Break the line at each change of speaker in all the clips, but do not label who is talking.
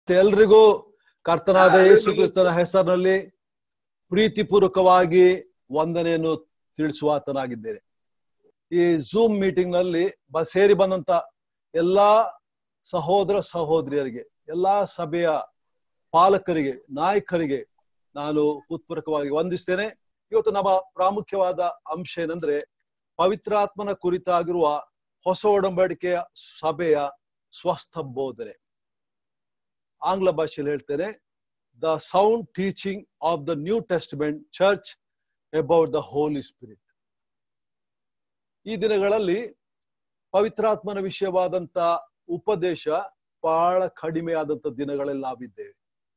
ಎಲ್ರಿಗೂ ಕರ್ತನಾದ ಯೇಸು ಕ್ರಿಸ್ತನ ಹೆಸರಿನಲ್ಲಿ ಪ್ರೀತಿಪೂರ್ವಕವಾಗಿ ವಂದನೆಯನ್ನು ತಿಳಿಸುವಾತನಾಗಿದ್ದೇನೆ ಈ ಝೂಮ್ ಮೀಟಿಂಗ್ ನಲ್ಲಿ ಬ ಸೇರಿ ಬಂದಂತ ಎಲ್ಲಾ ಸಹೋದರ ಸಹೋದರಿಯರಿಗೆ ಎಲ್ಲಾ ಸಭೆಯ ಪಾಲಕರಿಗೆ ನಾಯಕರಿಗೆ ನಾನು ಹೃತ್ಪೂರ್ವಕವಾಗಿ ವಂದಿಸ್ತೇನೆ ಇವತ್ತು ನಮ್ಮ ಪ್ರಾಮುಖ್ಯವಾದ ಅಂಶ ಏನಂದ್ರೆ ಪವಿತ್ರಾತ್ಮನ ಕುರಿತಾಗಿರುವ ಹೊಸ ಒಡಂಬಡಿಕೆಯ ಸಭೆಯ ಸ್ವಸ್ಥ ಬೋಧನೆ ಆಂಗ್ಲ ಭಾಷೆಯಲ್ಲಿ ಹೇಳ್ತೇನೆ the sound teaching of the New Testament church about the Holy Spirit ಈ ದಿನಗಳಲ್ಲಿ ಪವಿತ್ರಾತ್ಮನ ವಿಷಯವಾದಂತ ಉಪದೇಶ ಬಹಳ ಕಡಿಮೆಯಾದಂತ ದಿನಗಳಲ್ಲಿ ನಾವಿದ್ದೇವೆ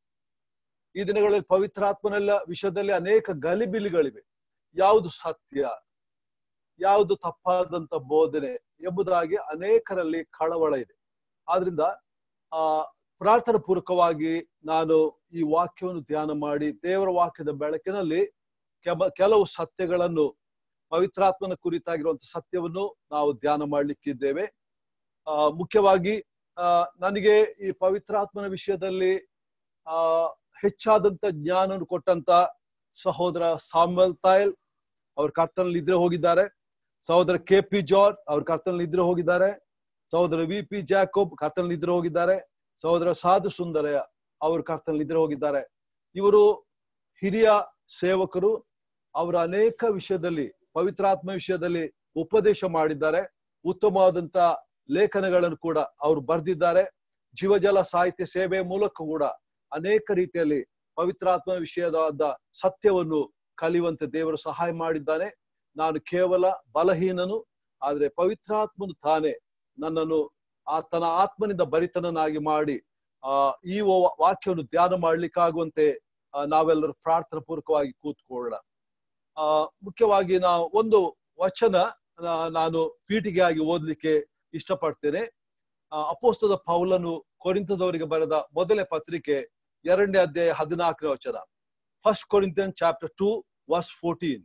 ಈ ದಿನಗಳಲ್ಲಿ ಪವಿತ್ರಾತ್ಮನೆಲ್ಲ ವಿಷಯದಲ್ಲಿ ಅನೇಕ ಗಲಿಬಿಲಿಗಳಿವೆ ಯಾವುದು ಸತ್ಯ ಯಾವುದು ತಪ್ಪಾದಂತ ಬೋಧನೆ ಎಂಬುದಾಗಿ ಅನೇಕರಲ್ಲಿ ಕಳವಳ ಇದೆ ಆದ್ರಿಂದ ಆ ಪ್ರಾರ್ಥನಾ ಪೂರ್ವಕವಾಗಿ ನಾನು ಈ ವಾಕ್ಯವನ್ನು ಧ್ಯಾನ ಮಾಡಿ ದೇವರ ವಾಕ್ಯದ ಬೆಳಕಿನಲ್ಲಿ ಕೆಲ ಕೆಲವು ಸತ್ಯಗಳನ್ನು ಪವಿತ್ರಾತ್ಮನ ಕುರಿತಾಗಿರುವಂತಹ ಸತ್ಯವನ್ನು ನಾವು ಧ್ಯಾನ ಮಾಡ್ಲಿಕ್ಕಿದ್ದೇವೆ ಆ ಮುಖ್ಯವಾಗಿ ಆ ನನಗೆ ಈ ಪವಿತ್ರಾತ್ಮನ ವಿಷಯದಲ್ಲಿ ಆ ಹೆಚ್ಚಾದಂತ ಜ್ಞಾನ ಕೊಟ್ಟಂತ ಸಹೋದರ ಸಾಮಲ್ ತಾಯಲ್ ಅವ್ರ ಕರ್ತನಲ್ಲಿ ಇದ್ರೆ ಹೋಗಿದ್ದಾರೆ ಸಹೋದರ ಕೆ ಪಿ ಜಾರ್ಜ್ ಅವ್ರ ಕರ್ತನಲ್ಲಿ ಇದ್ರೆ ಹೋಗಿದ್ದಾರೆ ಸಹೋದರ ವಿ ಪಿ ಜಾಕೋಬ್ ಕರ್ತನಲ್ಲಿ ಇದ್ರೆ ಹೋಗಿದ್ದಾರೆ ಸಹೋದರ ಸಾಧು ಸುಂದರಯ್ಯ ಅವರು ಕರ್ತನಲ್ಲಿ ಇದ್ರೆ ಹೋಗಿದ್ದಾರೆ ಇವರು ಹಿರಿಯ ಸೇವಕರು ಅವರ ಅನೇಕ ವಿಷಯದಲ್ಲಿ ಪವಿತ್ರಾತ್ಮ ವಿಷಯದಲ್ಲಿ ಉಪದೇಶ ಮಾಡಿದ್ದಾರೆ ಉತ್ತಮವಾದಂತ ಲೇಖನಗಳನ್ನು ಕೂಡ ಅವರು ಬರೆದಿದ್ದಾರೆ ಜೀವಜಲ ಸಾಹಿತ್ಯ ಸೇವೆ ಮೂಲಕ ಕೂಡ ಅನೇಕ ರೀತಿಯಲ್ಲಿ ಪವಿತ್ರಾತ್ಮ ವಿಷಯದ ಸತ್ಯವನ್ನು ಕಲಿಯುವಂತೆ ದೇವರು ಸಹಾಯ ಮಾಡಿದ್ದಾನೆ ನಾನು ಕೇವಲ ಬಲಹೀನನು ಆದ್ರೆ ಪವಿತ್ರಾತ್ಮನು ತಾನೇ ನನ್ನನ್ನು ಆತನ ಆತ್ಮನಿಂದ ಬರಿತನನಾಗಿ ಮಾಡಿ ಆ ಈ ವಾಕ್ಯವನ್ನು ಧ್ಯಾನ ಮಾಡ್ಲಿಕ್ಕಾಗುವಂತೆ ನಾವೆಲ್ಲರೂ ಪ್ರಾರ್ಥನಾ ಪೂರ್ವಕವಾಗಿ ಕೂತ್ಕೊಳ್ಳೋಣ ಆ ಮುಖ್ಯವಾಗಿ ನಾವು ಒಂದು ವಚನ ನಾನು ಪೀಠಿಗೆಯಾಗಿ ಓದ್ಲಿಕ್ಕೆ ಇಷ್ಟಪಡ್ತೇನೆ ಅಪೋಸ್ತದ ಪೌಲನು ಕೊರಿಂತದವರಿಗೆ ಬರೆದ ಮೊದಲೇ ಪತ್ರಿಕೆ ಎರಡನೇ ಅಧ್ಯಾಯ ಹದಿನಾಲ್ಕನೇ ವಚನ first Corinthian chapter two verse fourteen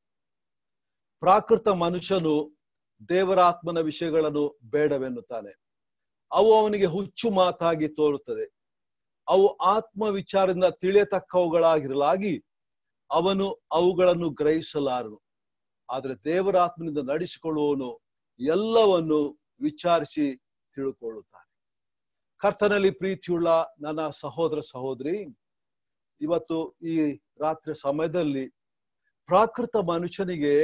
ಪ್ರಾಕೃತ ಮನುಷ್ಯನು ದೇವರಾತ್ಮನ ವಿಷಯಗಳನ್ನು ಬೇಡವೆನ್ನುತ್ತಾನೆ ಅವು ಅವನಿಗೆ ಹುಚ್ಚು ಮಾತಾಗಿ ತೋರುತ್ತದೆ ಅವು ಆತ್ಮ ವಿಚಾರದಿಂದ ತಿಳಿಯತಕ್ಕವುಗಳಾಗಿರಲಾಗಿ ಅವನು ಅವುಗಳನ್ನು ಗ್ರಹಿಸಲಾರನು ಆದ್ರೆ ದೇವರಾತ್ಮನಿಂದ ನಡೆಸಿಕೊಳ್ಳುವವನು ಎಲ್ಲವನ್ನು ವಿಚಾರಿಸಿ ತಿಳ್ಕೊಳ್ಳುತ್ತಾನೆ ಕರ್ತನಲ್ಲಿ ಪ್ರೀತಿಯುಳ್ಳ ನನ್ನ ಸಹೋದರ ಸಹೋದರಿ ಇವತ್ತು ಈ ರಾತ್ರಿ ಸಮಯದಲ್ಲಿ ಪ್ರಾಕೃತ ಮನುಷ್ಯನಿಗೆ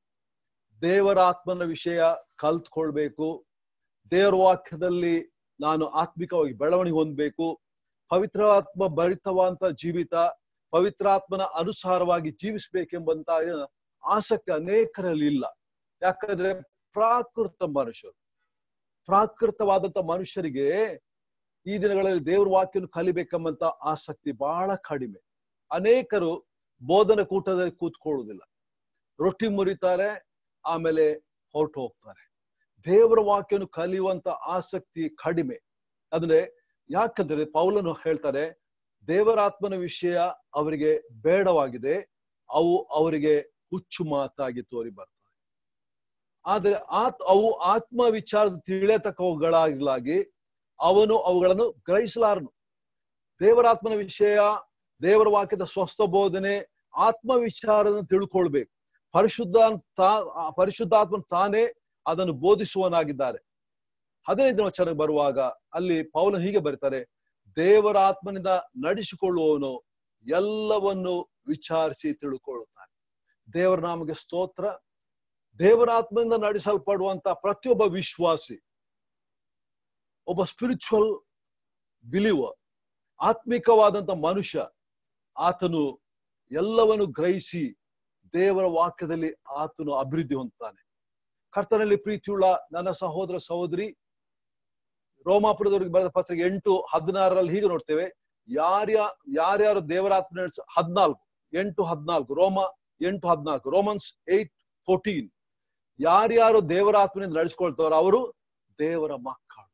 ದೇವರಾತ್ಮನ ವಿಷಯ ಕಲ್ತ್ಕೊಳ್ಬೇಕು ದೇವರ ವಾಕ್ಯದಲ್ಲಿ ನಾನು ಆತ್ಮಿಕವಾಗಿ ಬೆಳವಣಿಗೆ ಹೊಂದಬೇಕು ಪವಿತ್ರಾತ್ಮ ಭರಿತವಂತ ಜೀವಿತ ಪವಿತ್ರಾತ್ಮನ ಅನುಸಾರವಾಗಿ ಜೀವಿಸ್ಬೇಕೆಂಬಂತ ಆಸಕ್ತಿ ಅನೇಕರಲ್ಲಿ ಇಲ್ಲ ಯಾಕಂದ್ರೆ ಪ್ರಾಕೃತ ಮನುಷ್ಯರು ಪ್ರಾಕೃತವಾದಂತ ಮನುಷ್ಯರಿಗೆ ಈ ದಿನಗಳಲ್ಲಿ ದೇವ್ರ ವಾಕ್ಯವನ್ನು ಕಲಿಬೇಕೆಂಬಂತ ಆಸಕ್ತಿ ಬಹಳ ಕಡಿಮೆ ಅನೇಕರು ಬೋಧನ ಕೂಟದಲ್ಲಿ ಕೂತ್ಕೊಳ್ಳುವುದಿಲ್ಲ ರೊಟ್ಟಿ ಮುರಿತಾರೆ ಆಮೇಲೆ ಹೊರಟು ಹೋಗ್ತಾರೆ ದೇವರ ವಾಕ್ಯವನ್ನು ಕಲಿಯುವಂತ ಆಸಕ್ತಿ ಕಡಿಮೆ ಅಂದ್ರೆ ಯಾಕಂದ್ರೆ ಪೌಲನು ಹೇಳ್ತಾರೆ ದೇವರಾತ್ಮನ ವಿಷಯ ಅವರಿಗೆ ಬೇಡವಾಗಿದೆ ಅವು ಅವರಿಗೆ ಹುಚ್ಚು ಮಾತಾಗಿ ತೋರಿ ಬರ್ತದೆ ಆದ್ರೆ ಆತ್ ಅವು ಆತ್ಮ ವಿಚಾರ ತಿಳಿಯತಕ್ಕವುಗಳಾಗಿ ಅವನು ಅವುಗಳನ್ನು ಗ್ರಹಿಸಲಾರನು ದೇವರಾತ್ಮನ ವಿಷಯ ದೇವರ ವಾಕ್ಯದ ಸ್ವಸ್ಥ ಬೋಧನೆ ಆತ್ಮ ವಿಚಾರನ ತಿಳ್ಕೊಳ್ಬೇಕು ಪರಿಶುದ್ಧ ತಾ ಪರಿಶುದ್ಧಾತ್ಮ ತಾನೇ ಅದನ್ನು ಬೋಧಿಸುವನಾಗಿದ್ದಾರೆ ಹದಿನೈದು ವಚನ ಬರುವಾಗ ಅಲ್ಲಿ ಪೌಲ ಹೀಗೆ ಬರೀತಾರೆ ದೇವರ ಆತ್ಮನಿಂದ ನಡೆಸಿಕೊಳ್ಳುವವನು ಎಲ್ಲವನ್ನು ವಿಚಾರಿಸಿ ತಿಳ್ಕೊಳ್ಳುತ್ತಾನೆ ದೇವರ ನಾಮಗೆ ಸ್ತೋತ್ರ ದೇವರ ಆತ್ಮದಿಂದ ನಡೆಸಲ್ಪಡುವಂತ ಪ್ರತಿಯೊಬ್ಬ ವಿಶ್ವಾಸಿ ಒಬ್ಬ ಸ್ಪಿರಿಚುವಲ್ ಬಿಲಿವರ್ ಆತ್ಮಿಕವಾದಂತ ಮನುಷ್ಯ ಆತನು ಎಲ್ಲವನ್ನು ಗ್ರಹಿಸಿ ದೇವರ ವಾಕ್ಯದಲ್ಲಿ ಆತನು ಅಭಿವೃದ್ಧಿ ಹೊಂದುತ್ತಾನೆ ಕರ್ತನಲ್ಲಿ ಪ್ರೀತಿಯುಳ್ಳ ನನ್ನ ಸಹೋದರ ಸಹೋದರಿ ರೋಮಾಪುರದವರಿಗೆ ಬರೆದ ಪತ್ರಿಕೆ ಎಂಟು ಹದಿನಾರರಲ್ಲಿ ಹೀಗೆ ನೋಡ್ತೇವೆ ಯಾರ್ಯಾ ಯಾರ್ಯಾರು ದೇವರಾತ್ಮ ನಡೆಸ ಹದ್ನಾಲ್ಕು ಎಂಟು ಹದ್ನಾಲ್ಕು ರೋಮ ಎಂಟು ಹದ್ನಾಲ್ಕು ರೋಮನ್ಸ್ ಏಟ್ ಫೋರ್ಟೀನ್ ಯಾರ್ಯಾರು ದೇವರಾತ್ಮನಿಂದ ನಡೆಸ್ಕೊಳ್ತಾರೋ ಅವರು ದೇವರ ಮಕ್ಕಳು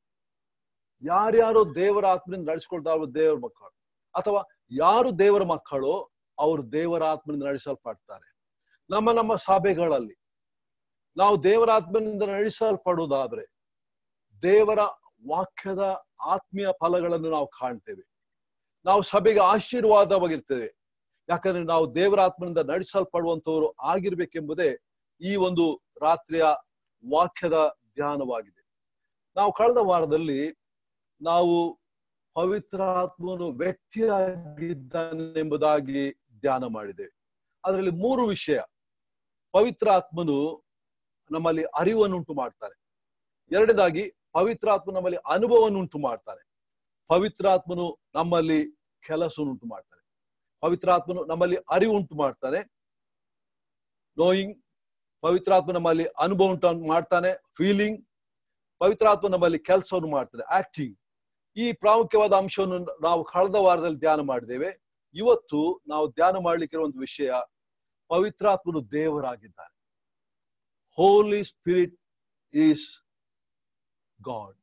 ಯಾರ್ಯಾರು ದೇವರ ಆತ್ಮನಿಂದ ನಡೆಸ್ಕೊಳ್ತಾರೋ ದೇವರ ಮಕ್ಕಳು ಅಥವಾ ಯಾರು ದೇವರ ಮಕ್ಕಳು ಅವರು ದೇವರ ಆತ್ಮನಿಂದ ನಡೆಸಲ್ಪಡ್ತಾರೆ ನಮ್ಮ ನಮ್ಮ ಸಭೆಗಳಲ್ಲಿ ನಾವು ದೇವರಾತ್ಮನಿಂದ ನಡೆಸಲ್ಪಡುವುದಾದ್ರೆ ದೇವರ ವಾಕ್ಯದ ಆತ್ಮೀಯ ಫಲಗಳನ್ನು ನಾವು ಕಾಣ್ತೇವೆ ನಾವು ಸಭೆಗೆ ಆಶೀರ್ವಾದವಾಗಿರ್ತೇವೆ ಯಾಕಂದ್ರೆ ನಾವು ದೇವರ ಆತ್ಮನಿಂದ ನಡೆಸಲ್ಪಡುವಂತವರು ಆಗಿರ್ಬೇಕೆಂಬುದೇ ಈ ಒಂದು ರಾತ್ರಿಯ ವಾಕ್ಯದ ಧ್ಯಾನವಾಗಿದೆ ನಾವು ಕಳೆದ ವಾರದಲ್ಲಿ ನಾವು ಪವಿತ್ರಾತ್ಮನು ವ್ಯಕ್ತಿಯಾಗಿದ್ದಾನೆಂಬುದಾಗಿ ಧ್ಯಾನ ಮಾಡಿದ್ದೇವೆ ಅದರಲ್ಲಿ ಮೂರು ವಿಷಯ ಪವಿತ್ರಾತ್ಮನು ನಮ್ಮಲ್ಲಿ ಅರಿವನ್ನುಂಟು ಮಾಡ್ತಾನೆ ಎರಡನೇದಾಗಿ ಪವಿತ್ರಾತ್ಮ ನಮ್ಮಲ್ಲಿ ಅನುಭವನ್ನುಂಟು ಮಾಡ್ತಾನೆ ಪವಿತ್ರಾತ್ಮನು ನಮ್ಮಲ್ಲಿ ಕೆಲಸವನ್ನುಂಟು ಮಾಡ್ತಾನೆ ಪವಿತ್ರಾತ್ಮನು ನಮ್ಮಲ್ಲಿ ಅರಿವುಂಟು ಮಾಡ್ತಾನೆ ನೋಯಿಂಗ್ ಪವಿತ್ರಾತ್ಮ ನಮ್ಮಲ್ಲಿ ಅನುಭವ ಉಂಟು ಮಾಡ್ತಾನೆ ಫೀಲಿಂಗ್ ಪವಿತ್ರಾತ್ಮ ನಮ್ಮಲ್ಲಿ ಕೆಲಸವನ್ನು ಮಾಡ್ತಾನೆ ಆಕ್ಟಿಂಗ್ ಈ ಪ್ರಾಮುಖ್ಯವಾದ ಅಂಶವನ್ನು ನಾವು ಕಳೆದ ವಾರದಲ್ಲಿ ಧ್ಯಾನ ಮಾಡಿದ್ದೇವೆ ಇವತ್ತು ನಾವು ಧ್ಯಾನ ಮಾಡ್ಲಿಕ್ಕಿರುವ ಒಂದು ವಿಷಯ ಪವಿತ್ರಾತ್ಮನು ದೇವರಾಗಿದ್ದಾನೆ ಹೋಲಿ ಸ್ಪಿರಿಟ್ ಈಸ್ ಗಾಡ್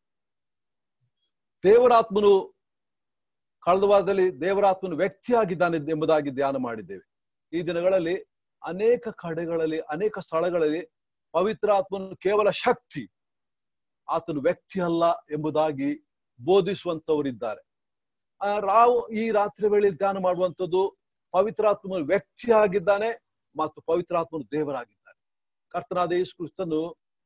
ದೇವರಾತ್ಮನು ಕಳೆದ ವಾರದಲ್ಲಿ ದೇವರಾತ್ಮನು ವ್ಯಕ್ತಿಯಾಗಿದ್ದಾನೆ ಎಂಬುದಾಗಿ ಧ್ಯಾನ ಮಾಡಿದ್ದೇವೆ ಈ ದಿನಗಳಲ್ಲಿ ಅನೇಕ ಕಡೆಗಳಲ್ಲಿ ಅನೇಕ ಸ್ಥಳಗಳಲ್ಲಿ ಪವಿತ್ರಾತ್ಮನು ಕೇವಲ ಶಕ್ತಿ ಆತನು ವ್ಯಕ್ತಿ ಅಲ್ಲ ಎಂಬುದಾಗಿ ಬೋಧಿಸುವಂತವರಿದ್ದಾರೆ ಆ ರಾವ್ ಈ ರಾತ್ರಿ ವೇಳೆ ಧ್ಯಾನ ಮಾಡುವಂಥದ್ದು ಪವಿತ್ರಾತ್ಮನು ವ್ಯಕ್ತಿ ಆಗಿದ್ದಾನೆ ಮತ್ತು ಪವಿತ್ರಾತ್ಮನು ದೇವರಾಗಿದ್ದಾನೆ ಕರ್ತನಾದ ಯೇಸು ಕ್ರಿಸ್ತನು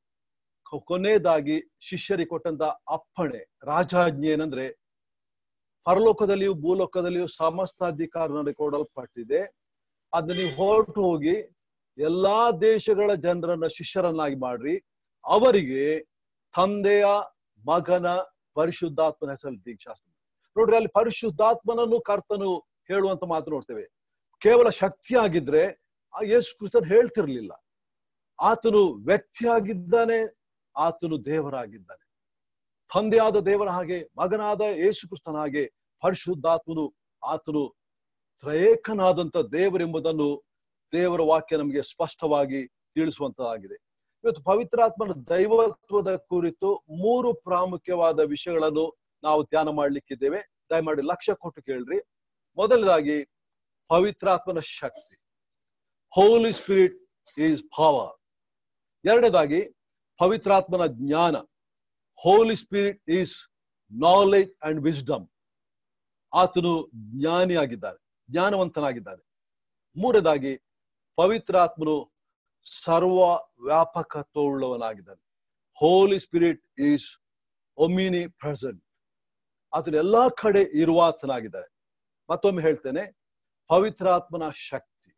ಕೊನೆಯದಾಗಿ ಶಿಷ್ಯರಿಗೆ ಕೊಟ್ಟಂತ ಅಪ್ಪಣೆ ರಾಜಾಜ್ಞೆ ಏನಂದ್ರೆ ಪರಲೋಕದಲ್ಲಿಯೂ ಭೂಲೋಕದಲ್ಲಿಯೂ ಸಮಸ್ತ ಅಧಿಕಾರ ನನಗೆ ಕೊಡಲ್ಪಟ್ಟಿದೆ ಅದನ್ನ ನೀವು ಹೊರಟು ಹೋಗಿ ಎಲ್ಲಾ ದೇಶಗಳ ಜನರನ್ನ ಶಿಷ್ಯರನ್ನಾಗಿ ಮಾಡ್ರಿ ಅವರಿಗೆ ತಂದೆಯ ಮಗನ ಪರಿಶುದ್ಧಾತ್ಮನ ಹೆಸರಲ್ಲಿ ದೀಕ್ಷಾಸ್ತ್ರ ನೋಡ್ರಿ ಅಲ್ಲಿ ಪರಿಶುದ್ಧಾತ್ಮನನ್ನು ಕರ್ತನು ಹೇಳುವಂತ ಮಾತು ನೋಡ್ತೇವೆ ಕೇವಲ ಶಕ್ತಿ ಆಗಿದ್ರೆ ಆ ಯೇಸು ಕ್ರಿಸ್ತನ್ ಹೇಳ್ತಿರ್ಲಿಲ್ಲ ಆತನು ವ್ಯಕ್ತಿಯಾಗಿದ್ದಾನೆ ಆತನು ದೇವರಾಗಿದ್ದಾನೆ ತಂದೆಯಾದ ದೇವರ ಹಾಗೆ ಮಗನಾದ ಯೇಸು ಕ್ರಿಸ್ತನ ಹಾಗೆ ಪರಿಶುದ್ಧಾತ್ಮನು ಆತನು ತ್ರಯೇಕನಾದಂತ ದೇವರೆಂಬುದನ್ನು ದೇವರ ವಾಕ್ಯ ನಮಗೆ ಸ್ಪಷ್ಟವಾಗಿ ತಿಳಿಸುವಂತದಾಗಿದೆ ಇವತ್ತು ಪವಿತ್ರಾತ್ಮನ ದೈವತ್ವದ ಕುರಿತು ಮೂರು ಪ್ರಾಮುಖ್ಯವಾದ ವಿಷಯಗಳನ್ನು ನಾವು ಧ್ಯಾನ ಮಾಡ್ಲಿಕ್ಕಿದ್ದೇವೆ ದಯಮಾಡಿ ಲಕ್ಷ್ಯ ಕೊಟ್ಟು ಕೇಳ್ರಿ ಮೊದಲದಾಗಿ ಪವಿತ್ರಾತ್ಮನ ಶಕ್ತಿ ಹೋಲಿ ಸ್ಪಿರಿಟ್ ಈಸ್ ಪವರ್ ಎರಡನೇದಾಗಿ ಪವಿತ್ರಾತ್ಮನ ಜ್ಞಾನ Holy Spirit is knowledge and wisdom ಆತನು ಜ್ಞಾನಿಯಾಗಿದ್ದಾನೆ ಜ್ಞಾನವಂತನಾಗಿದ್ದಾನೆ ಮೂರನೇದಾಗಿ ಪವಿತ್ರಾತ್ಮನು ಸರ್ವ ವ್ಯಾಪಕತ್ವವುಳ್ಳವನಾಗಿದ್ದಾನೆ Holy Spirit is omnipresent ಆತನ ಎಲ್ಲಾ ಕಡೆ ಇರುವಾತನಾಗಿದ್ದಾನೆ ಮತ್ತೊಮ್ಮೆ ಹೇಳ್ತೇನೆ ಪವಿತ್ರಾತ್ಮನ ಶಕ್ತಿ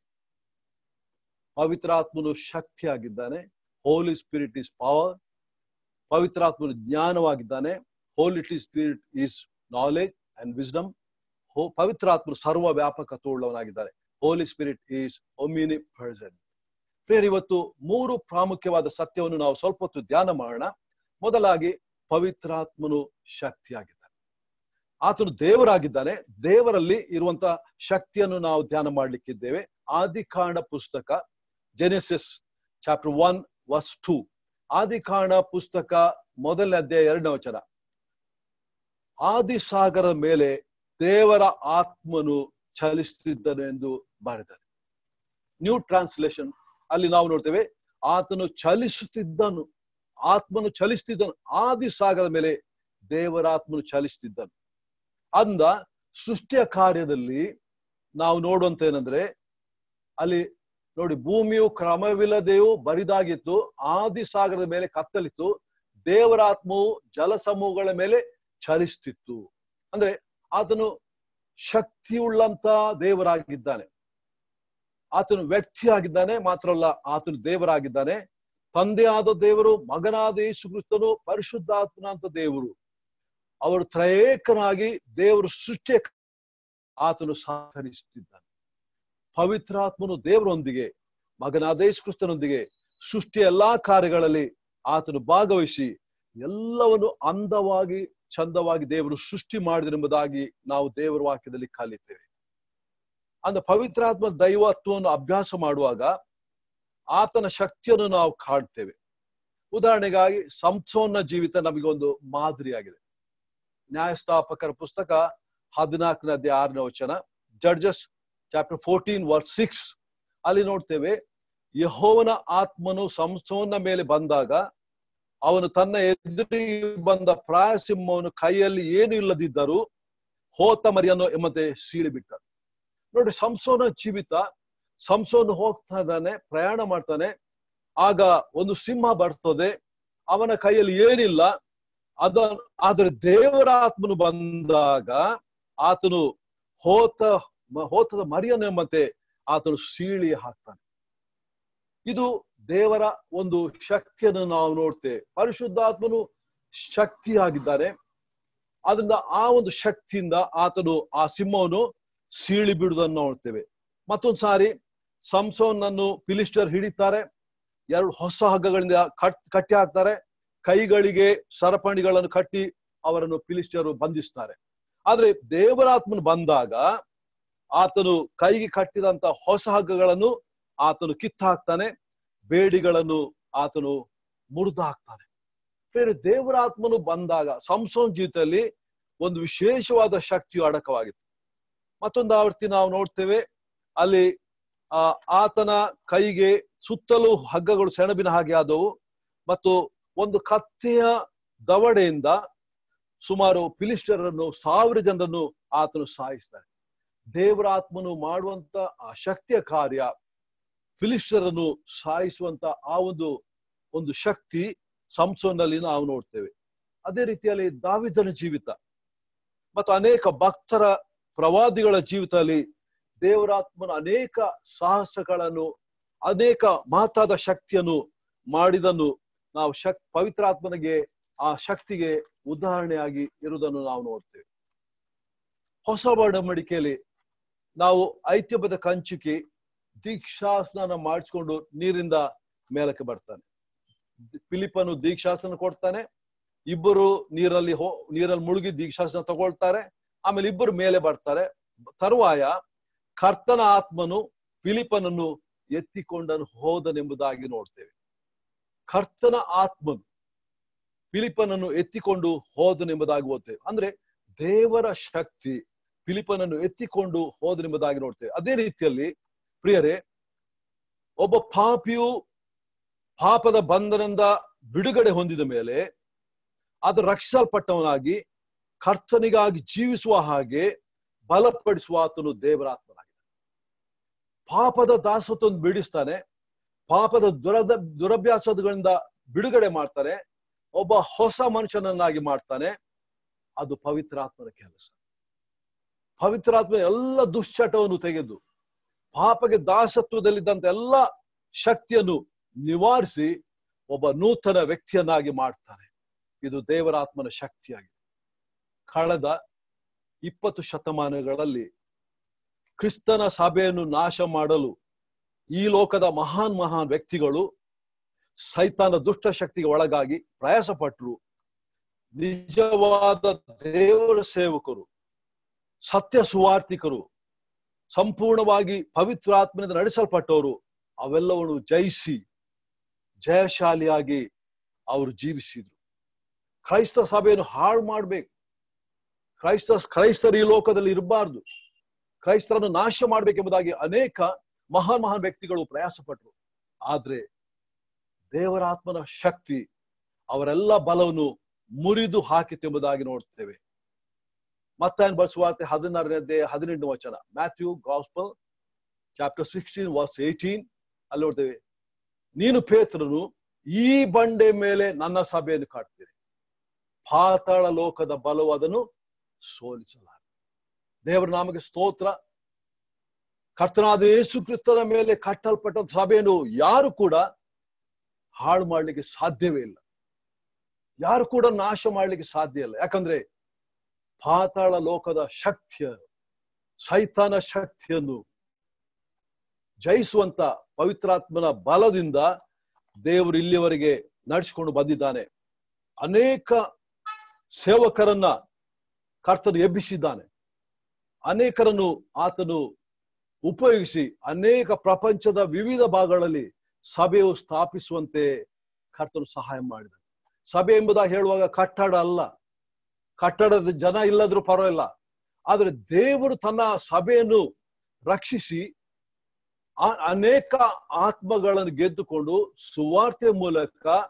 ಪವಿತ್ರಾತ್ಮನು ಶಕ್ತಿಯಾಗಿದ್ದಾನೆ ಹೋಲಿ ಸ್ಪಿರಿಟ್ ಈಸ್ ಪವರ್ ಪವಿತ್ರಾತ್ಮನು ಜ್ಞಾನವಾಗಿದ್ದಾನೆ Holy Spirit is knowledge and wisdom ಪವಿತ್ರಾತ್ಮನು ಸರ್ವ ವ್ಯಾಪಕತ್ವವುಳ್ಳವನಾಗಿದ್ದಾನೆ Holy Spirit is omnipresent prayer ಇವತ್ತು ಮೂರು ಪ್ರಾಮುಖ್ಯವಾದ ಸತ್ಯವನ್ನು ನಾವು ಸ್ವಲ್ಪ ಹೊತ್ತು ಧ್ಯಾನ ಮಾಡೋಣ ಮೊದಲಾಗಿ ಪವಿತ್ರಾತ್ಮನು ಶಕ್ತಿಯಾಗಿದ್ದಾನೆ ಆತನು ದೇವರಾಗಿದ್ದಾನೆ ದೇವರಲ್ಲಿ ಇರುವಂತ ಶಕ್ತಿಯನ್ನು ನಾವು ಧ್ಯಾನ ಮಾಡ್ಲಿಕ್ಕಿದ್ದೇವೆ ಆದಿಕಾಂಡ ಪುಸ್ತಕ Genesis chapter one verse two ಆದಿಕಾಂಡ ಪುಸ್ತಕ ಮೊದಲನೇ ಅಧ್ಯಾಯ ಎರಡನೇ ವಚನ ಆದಿಸಾಗರದ ಮೇಲೆ ದೇವರ ಆತ್ಮನು ಚಲಿಸುತ್ತಿದ್ದನು ಎಂದು ಬರೆದರು ನ್ಯೂ ಟ್ರಾನ್ಸ್ಲೇಷನ್ ಅಲ್ಲಿ ನಾವು ನೋಡ್ತೇವೆ ಆತನು ಚಲಿಸುತ್ತಿದ್ದನು ಆತ್ಮನು ಚಲಿಸುತ್ತಿದ್ದನು ಆದಿಸಾಗರದ ಮೇಲೆ ದೇವರಾತ್ಮನು ಚಲಿಸುತ್ತಿದ್ದನು ಅಂದ ಸೃಷ್ಟಿಯ ಕಾರ್ಯದಲ್ಲಿ ನಾವು ನೋಡುವಂತ ಏನಂದ್ರೆ ಅಲ್ಲಿ ನೋಡಿ ಭೂಮಿಯು ಕ್ರಮವಿಲ್ಲದೆಯೂ ಬರಿದಾಗಿತ್ತು ಆದಿಸಾಗರದ ಮೇಲೆ ಕತ್ತಲಿತ್ತು ದೇವರಾತ್ಮವು ಜಲಸಮೂಹಗಳ ಮೇಲೆ ಚಲಿಸುತ್ತಿತ್ತು ಅಂದ್ರೆ ಆತನು ಶಕ್ತಿಯುಳ್ಳಂತ ದೇವರಾಗಿದ್ದಾನೆ ಆತನು ವ್ಯಕ್ತಿಯಾಗಿದ್ದಾನೆ ಮಾತ್ರ ಅಲ್ಲ ಆತನು ದೇವರಾಗಿದ್ದಾನೆ ತಂದೆಯಾದ ದೇವರು ಮಗನಾದ ಯೇಸು ಕ್ರಿಸ್ತನು ಪರಿಶುದ್ಧಾತ್ಮನ ಅಂತ ದೇವರು ಅವರು ತ್ರಯೇಕನಾಗಿ ದೇವರು ಸೃಷ್ಟಿ ಆತನು ಸಹಕರಿಸುತ್ತಿದ್ದಾನೆ ಪವಿತ್ರಾತ್ಮನು ದೇವರೊಂದಿಗೆ ಮಗನಾದ ಯೇಸು ಕ್ರಿಸ್ತನೊಂದಿಗೆ ಸೃಷ್ಟಿಯ ಎಲ್ಲಾ ಕಾರ್ಯಗಳಲ್ಲಿ ಆತನು ಭಾಗವಹಿಸಿ ಎಲ್ಲವನ್ನು ಅಂದವಾಗಿ ಚಂದವಾಗಿ ದೇವರು ಸೃಷ್ಟಿ ಮಾಡಿದರೆಂಬುದಾಗಿ ನಾವು ದೇವರ ವಾಕ್ಯದಲ್ಲಿ ಕಲಿತೇವೆ ಅಂದ ಪವಿತ್ರಾತ್ಮ ದೈವತ್ವವನ್ನು ಅಭ್ಯಾಸ ಮಾಡುವಾಗ ಆತನ ಶಕ್ತಿಯನ್ನು ನಾವು ಕಾಡ್ತೇವೆ ಉದಾಹರಣೆಗಾಗಿ ಸಂಸೋನ್ನ ಜೀವಿತ ನಮಗೊಂದು ಮಾದರಿಯಾಗಿದೆ ನ್ಯಾಯಸ್ಥಾಪಕರ ಪುಸ್ತಕ ಹದಿನಾಲ್ಕನೇ ಅಧ್ಯಾಯ ಆರನೇ ವಚನ Judges chapter fourteen verse six ಅಲ್ಲಿ ನೋಡ್ತೇವೆ ಯಹೋವನ ಆತ್ಮನು ಸಂಸೋನ್ನ ಮೇಲೆ ಬಂದಾಗ ಅವನು ತನ್ನ ಎದುರಿಗೆ ಬಂದ ಪ್ರಾಯಸಿಂಹವನ್ನು ಕೈಯಲ್ಲಿ ಏನು ಇಲ್ಲದಿದ್ದರೂ ಹೋತ ಮರಿಯನ್ನು ಎಂಬಂತೆ ಸೀಳಿ ಬಿಟ್ಟ ನೋಡಿ ಸಂಸೋನ ಜೀವಿತ ಸಂಸೋನು ಹೋಗ್ತಾ ಇದ್ದಾನೆ ಪ್ರಯಾಣ ಮಾಡ್ತಾನೆ ಆಗ ಒಂದು ಸಿಂಹ ಬರ್ತದೆ ಅವನ ಕೈಯಲ್ಲಿ ಏನಿಲ್ಲ ಅದ ಆದ್ರೆ ದೇವರ ಆತ್ಮನು ಬಂದಾಗ ಆತನು ಹೋತ ಹೋತದ ಮರಿಯನ್ನು ಎಂಬಂತೆ ಆತನು ಸೀಳಿ ಹಾಕ್ತಾನೆ ಇದು ದೇವರ ಒಂದು ಶಕ್ತಿಯನ್ನು ನಾವು ನೋಡ್ತೇವೆ ಪರಿಶುದ್ಧಾತ್ಮನು ಶಕ್ತಿಯಾಗಿದ್ದಾನೆ ಅದರಿಂದ ಆ ಒಂದು ಶಕ್ತಿಯಿಂದ ಆತನು ಆ ಸಿಂಹವನ್ನು ಸೀಳಿ ಬಿಡುವುದನ್ನು ನೋಡ್ತೇವೆ ಮತ್ತೊಂದು ಸಾರಿ ಸಂಸೋನನ್ನು ಫಿಲಿಸ್ಟರ್ ಹಿಡಿತಾರೆ ಎರಡು ಹೊಸ ಹಗ್ಗಗಳಿಂದ ಕಟ್ ಕಟ್ಟಿ ಹಾಕ್ತಾರೆ ಕೈಗಳಿಗೆ ಸರಪಣಿಗಳನ್ನು ಕಟ್ಟಿ ಅವರನ್ನು ಫಿಲಿಸ್ಟರು ಬಂಧಿಸ್ತಾರೆ ಆದ್ರೆ ದೇವರಾತ್ಮನು ಬಂದಾಗ ಆತನು ಕೈಗೆ ಕಟ್ಟಿದಂತ ಹೊಸ ಹಗ್ಗಗಳನ್ನು ಆತನು ಕಿತ್ತು ಹಾಕ್ತಾನೆ ಬೇಡಿಗಳನ್ನು ಆತನು ಮುರಿದು ಹಾಕ್ತಾನೆ ಬೇರೆ ದೇವರಾತ್ಮನು ಬಂದಾಗ ಸಂಸೋನ್ ಜೀವಿತದಲ್ಲಿ ಒಂದು ವಿಶೇಷವಾದ ಶಕ್ತಿಯು ಅಡಕವಾಗಿತ್ತು ಮತ್ತೊಂದು ಆವರ್ತಿ ನಾವು ನೋಡ್ತೇವೆ ಅಲ್ಲಿ ಆ ಆತನ ಕೈಗೆ ಸುತ್ತಲೂ ಹಗ್ಗಗಳು ಸೆಣಬಿನ ಹಾಗೆ ಆದವು ಮತ್ತು ಒಂದು ಕತ್ತೆಯ ದವಡೆಯಿಂದ ಸುಮಾರು ಫಿಲಿಸ್ಟರನ್ನು ಸಾವಿರ ಜನರನ್ನು ಆತನು ಸಾಯಿಸ್ತಾನೆ ದೇವರ ಆತ್ಮನು ಮಾಡುವಂತ ಆ ಶಕ್ತಿಯ ಕಾರ್ಯ ಫಿಲಿಸ್ಟರನ್ನು ಸಾಯಿಸುವಂತ ಆ ಒಂದು ಒಂದು ಶಕ್ತಿ ಸಂಸೋನಲ್ಲಿ ನಾವು ನೋಡ್ತೇವೆ ಅದೇ ರೀತಿಯಲ್ಲಿ ದಾವಿದನ ಜೀವಿತ ಮತ್ತು ಅನೇಕ ಭಕ್ತರ ಪ್ರವಾದಿಗಳ ಜೀವಿತದಲ್ಲಿ ದೇವರಾತ್ಮನ ಅನೇಕ ಸಾಹಸಗಳನ್ನು ಅನೇಕ ಮಾತಾದ ಶಕ್ತಿಯನ್ನು ಮಾಡಿದನ್ನು ನಾವು ಶಕ್ ಪವಿತ್ರಾತ್ಮನಿಗೆ ಆ ಶಕ್ತಿಗೆ ಉದಾಹರಣೆಯಾಗಿ ಇರುವುದನ್ನು ನಾವು ನೋಡ್ತೇವೆ ಹೊಸ ಒಡಂಬಡಿಕೆಯಲ್ಲಿ ನಾವು ಐತ್ಯಪದ ಕಂಚಿಕೆ ದೀಕ್ಷಾಸ್ನಾನ ಮಾಡಿಸ್ಕೊಂಡು ನೀರಿಂದ ಮೇಲಕ್ಕೆ ಬರ್ತಾನೆ ಫಿಲಿಪನು ದೀಕ್ಷಾಸನ ಕೊಡ್ತಾನೆ ಇಬ್ಬರು ನೀರಲ್ಲಿ ಹೋ ನೀರಲ್ಲಿ ಮುಳುಗಿ ದೀಕ್ಷಾಸನ ತಗೊಳ್ತಾರೆ ಆಮೇಲೆ ಇಬ್ಬರು ಮೇಲೆ ಬರ್ತಾರೆ ತರುವಾಯ ಕರ್ತನ ಆತ್ಮನು ಫಿಲಿಪನನ್ನು ಎತ್ತಿಕೊಂಡನು ಹೋದನೆಂಬುದಾಗಿ ನೋಡ್ತೇವೆ ಕರ್ತನ ಆತ್ಮನು ಫಿಲಿಪನನ್ನು ಎತ್ತಿಕೊಂಡು ಹೋದನೆಂಬುದಾಗಿ ಓದ್ತೇವೆ ಅಂದ್ರೆ ದೇವರ ಶಕ್ತಿ ಫಿಲಿಪನನ್ನು ಎತ್ತಿಕೊಂಡು ಹೋದನೆಂಬುದಾಗಿ ನೋಡ್ತೇವೆ ಅದೇ ರೀತಿಯಲ್ಲಿ ಪ್ರಿಯರೇ ಒಬ್ಬ ಪಾಪಿಯು ಪಾಪದ ಬಂಧನದಿಂದ ಬಿಡುಗಡೆ ಹೊಂದಿದ ಮೇಲೆ ಅದು ರಕ್ಷಿಸಲ್ಪಟ್ಟವನಾಗಿ ಕರ್ತನಿಗಾಗಿ ಜೀವಿಸುವ ಹಾಗೆ ಬಲಪಡಿಸುವ ಆತನು ದೇವರಾತ್ಮನಾಗಿದೆ ಪಾಪದ ದಾಸತ್ವವನ್ನು ಬಿಡಿಸ್ತಾನೆ ಪಾಪದ ದುರದ ದುರಭ್ಯಾಸಗಳಿಂದ ಬಿಡುಗಡೆ ಮಾಡ್ತಾನೆ ಒಬ್ಬ ಹೊಸ ಮನುಷ್ಯನನ್ನಾಗಿ ಮಾಡ್ತಾನೆ ಅದು ಪವಿತ್ರಾತ್ಮನ ಕೆಲಸ ಪವಿತ್ರಾತ್ಮ ಎಲ್ಲ ದುಶ್ಚಟವನ್ನು ತೆಗೆದು ಪಾಪಗೆ ದಾಸತ್ವದಲ್ಲಿದ್ದಂತ ಎಲ್ಲ ಶಕ್ತಿಯನ್ನು ನಿವಾರಿಸಿ ಒಬ್ಬ ನೂತನ ವ್ಯಕ್ತಿಯನ್ನಾಗಿ ಮಾಡ್ತಾನೆ ಇದು ದೇವರಾತ್ಮನ ಶಕ್ತಿಯಾಗಿದೆ ಕಳೆದ ಇಪ್ಪತ್ತು ಶತಮಾನಗಳಲ್ಲಿ ಕ್ರಿಸ್ತನ ಸಭೆಯನ್ನು ನಾಶ ಮಾಡಲು ಈ ಲೋಕದ ಮಹಾನ್ ಮಹಾನ್ ವ್ಯಕ್ತಿಗಳು ಸೈತಾನ ದುಷ್ಟ ಶಕ್ತಿಗೆ ಒಳಗಾಗಿ ಪ್ರಯಾಸ ಪಟ್ಟರು ನಿಜವಾದ ದೇವರ ಸೇವಕರು ಸತ್ಯ ಸುವಾರ್ಥಿಕರು ಸಂಪೂರ್ಣವಾಗಿ ಪವಿತ್ರಾತ್ಮನಿಂದ ನಡೆಸಲ್ಪಟ್ಟವರು ಅವೆಲ್ಲವನ್ನು ಜಯಿಸಿ ಜಯಶಾಲಿಯಾಗಿ ಅವರು ಜೀವಿಸಿದ್ರು ಕ್ರೈಸ್ತ ಸಭೆಯನ್ನು ಹಾಳು ಮಾಡ್ಬೇಕು ಕ್ರೈಸ್ತ ಕ್ರೈಸ್ತರು ಈ ಲೋಕದಲ್ಲಿ ಇರಬಾರ್ದು ಕ್ರೈಸ್ತರನ್ನು ನಾಶ ಮಾಡ್ಬೇಕೆಂಬುದಾಗಿ ಅನೇಕ ಮಹಾನ್ ಮಹಾನ್ ವ್ಯಕ್ತಿಗಳು ಪ್ರಯಾಸ ಪಟ್ಟರು ಆದ್ರೆ ದೇವರಾತ್ಮನ ಶಕ್ತಿ ಅವರೆಲ್ಲ ಬಲವನ್ನು ಮುರಿದು ಹಾಕಿತು ಎಂಬುದಾಗಿ ನೋಡ್ತೇವೆ ಮತ್ತೆ ಬಳಸುವಾರ್ತೆ ಹದಿನಾರನೇ ಹದಿನೆಂಟು ವಚನ Matthew gospel chapter sixteen verse eighteen ಅಲ್ಲಿ ನೋಡ್ತೇವೆ ನೀನು ಪೇತ್ರನು ಈ ಬಂಡೆ ಮೇಲೆ ನನ್ನ ಸಭೆಯನ್ನು ಕಾಡ್ತೀರಿ ಪಾತಾಳ ಲೋಕದ ಬಲವು ಅದನ್ನು ಸೋಲಿಸಲಾರ ದೇವರ ನಾಮಕ್ಕೆ ಸ್ತೋತ್ರ ಕರ್ತನಾದ ಯೇಸು ಕ್ರಿಸ್ತನ ಮೇಲೆ ಕಟ್ಟಲ್ಪಟ್ಟ ಸಭೆಯನ್ನು ಯಾರು ಕೂಡ ಹಾಳು ಮಾಡ್ಲಿಕ್ಕೆ ಸಾಧ್ಯವೇ ಇಲ್ಲ ಯಾರು ಕೂಡ ನಾಶ ಮಾಡ್ಲಿಕ್ಕೆ ಸಾಧ್ಯ ಇಲ್ಲ ಯಾಕಂದ್ರೆ ಪಾತಾಳ ಲೋಕದ ಶಕ್ತಿಯ ಸೈತಾನ ಶಕ್ತಿಯನ್ನು ಜಯಿಸುವಂತ ಪವಿತ್ರಾತ್ಮನ ಬಲದಿಂದ ದೇವರು ಇಲ್ಲಿವರೆಗೆ ನಡೆಸಿಕೊಂಡು ಬಂದಿದ್ದಾನೆ ಅನೇಕ ಸೇವಕರನ್ನ ಕರ್ತನು ಎಬ್ಬಿಸಿದ್ದಾನೆ ಅನೇಕರನ್ನು ಆತನು ಉಪಯೋಗಿಸಿ ಅನೇಕ ಪ್ರಪಂಚದ ವಿವಿಧ ಭಾಗಗಳಲ್ಲಿ ಸಭೆಯು ಸ್ಥಾಪಿಸುವಂತೆ ಕರ್ತನು ಸಹಾಯ ಮಾಡಿದ ಸಭೆ ಎಂಬುದಾಗಿ ಹೇಳುವಾಗ ಕಟ್ಟಡ ಅಲ್ಲ ಕಟ್ಟಡದ ಜನ ಇಲ್ಲದ್ರೂ ಪರವಾಗಿಲ್ಲ ಆದ್ರೆ ದೇವರು ತನ್ನ ಸಭೆಯನ್ನು ರಕ್ಷಿಸಿ ಅನೇಕ ಆತ್ಮಗಳನ್ನು ಗೆದ್ದುಕೊಂಡು ಸುವಾರ್ತೆ ಮೂಲಕ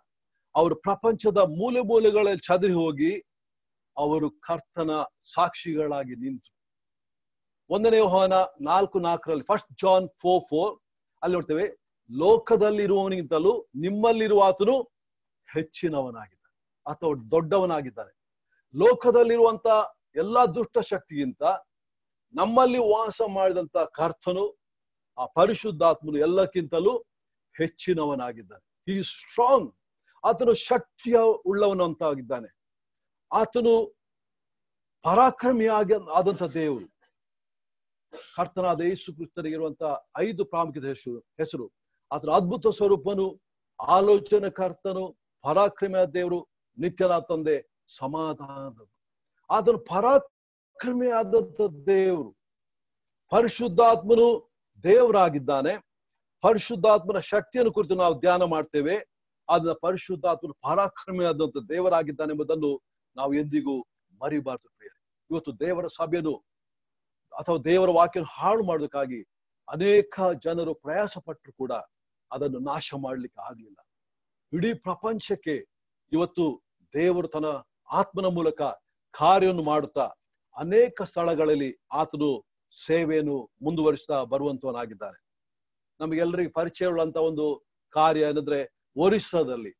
ಅವರು ಪ್ರಪಂಚದ ಮೂಲೆ ಮೂಲೆಗಳಲ್ಲಿ ಚದರಿ ಹೋಗಿ ಅವರು ಕರ್ತನ ಸಾಕ್ಷಿಗಳಾಗಿ ನಿಂತು ಒಂದನೇ ಯೋಹಾನ ನಾಲ್ಕು ನಾಲ್ಕರಲ್ಲಿ ಫಸ್ಟ್ ಜಾನ್ ಫೋರ್ ಫೋರ್ ಅಲ್ಲಿ ನೋಡ್ತೇವೆ ಲೋಕದಲ್ಲಿರುವವನಿಗಿಂತಲೂ ನಿಮ್ಮಲ್ಲಿರುವ ಆತನು ಹೆಚ್ಚಿನವನಾಗಿದ್ದಾನೆ ಅಥವಾ ದೊಡ್ಡವನಾಗಿದ್ದಾನೆ ಲೋಕದಲ್ಲಿರುವಂತ ಎಲ್ಲಾ ದುಷ್ಟ ಶಕ್ತಿಗಿಂತ ನಮ್ಮಲ್ಲಿ ವಾಸ ಮಾಡಿದಂತ ಕರ್ತನು ಆ ಪರಿಶುದ್ಧಾತ್ಮನು ಎಲ್ಲಕ್ಕಿಂತಲೂ ಹೆಚ್ಚಿನವನಾಗಿದ್ದಾನೆ ಈ ಸ್ಟ್ರಾಂಗ್ ಆತನು ಶಕ್ತಿಯ ಉಳ್ಳವನು ಅಂತ ಆಗಿದ್ದಾನೆ ಆತನು ಪರಾಕ್ರಮಿಯಾಗಿ ಆದಂತ ದೇವರು ಕರ್ತನಾದ ಯೇಸು ಕ್ರಿಸ್ತನಿಗಿರುವಂತ ಐದು ಪ್ರಾಮುಖ್ಯತೆ ಹೆಸರು ಹೆಸರು ಆತನ ಅದ್ಭುತ ಸ್ವರೂಪನು ಆಲೋಚನೆ ಕರ್ತನು ಪರಾಕ್ರಮಿಯ ದೇವರು ನಿತ್ಯನ ತಂದೆ ಸಮಾಧಾನದ ಆತನು ಪರಾಕ್ರಮಿಯಾದಂತ ದೇವರು ಪರಿಶುದ್ಧಾತ್ಮನು ದೇವರಾಗಿದ್ದಾನೆ ಪರಿಶುದ್ಧಾತ್ಮನ ಶಕ್ತಿಯನ್ನು ಕುರಿತು ನಾವು ಧ್ಯಾನ ಮಾಡ್ತೇವೆ ಅದನ್ನ ಪರಿಶುದ್ಧಾತ್ಮನ ಪರಾಕ್ರಮಿಯಾದಂತ ದೇವರಾಗಿದ್ದಾನೆ ಎಂಬುದನ್ನು ನಾವು ಎಂದಿಗೂ ಮರಿಬಾರದು ಪ್ರಿಯರೇ ಇವತ್ತು ದೇವರ ಸಭೆಯನ್ನು ಅಥವಾ ದೇವರ ವಾಕ್ಯ ಹಾಳು ಮಾಡೋದಕ್ಕಾಗಿ ಅನೇಕ ಜನರು ಪ್ರಯಾಸ ಪಟ್ಟರು ಕೂಡ ಅದನ್ನು ನಾಶ ಮಾಡ್ಲಿಕ್ಕೆ ಆಗ್ಲಿಲ್ಲ ಇಡೀ ಪ್ರಪಂಚಕ್ಕೆ ಇವತ್ತು ದೇವರು ತನ್ನ ಆತ್ಮನ ಮೂಲಕ ಕಾರ್ಯವನ್ನು ಮಾಡುತ್ತಾ ಅನೇಕ ಸ್ಥಳಗಳಲ್ಲಿ ಆತನು ಸೇವೆಯನ್ನು ಮುಂದುವರಿಸ್ತಾ ಬರುವಂತವನಾಗಿದ್ದಾನೆ ನಮಗೆಲ್ಲರಿಗೆ ಪರಿಚಯವುಳ್ಳಂತ ಒಂದು ಕಾರ್ಯ ಏನಂದ್ರೆ ಒರಿಸ್ಸಾದಲ್ಲಿ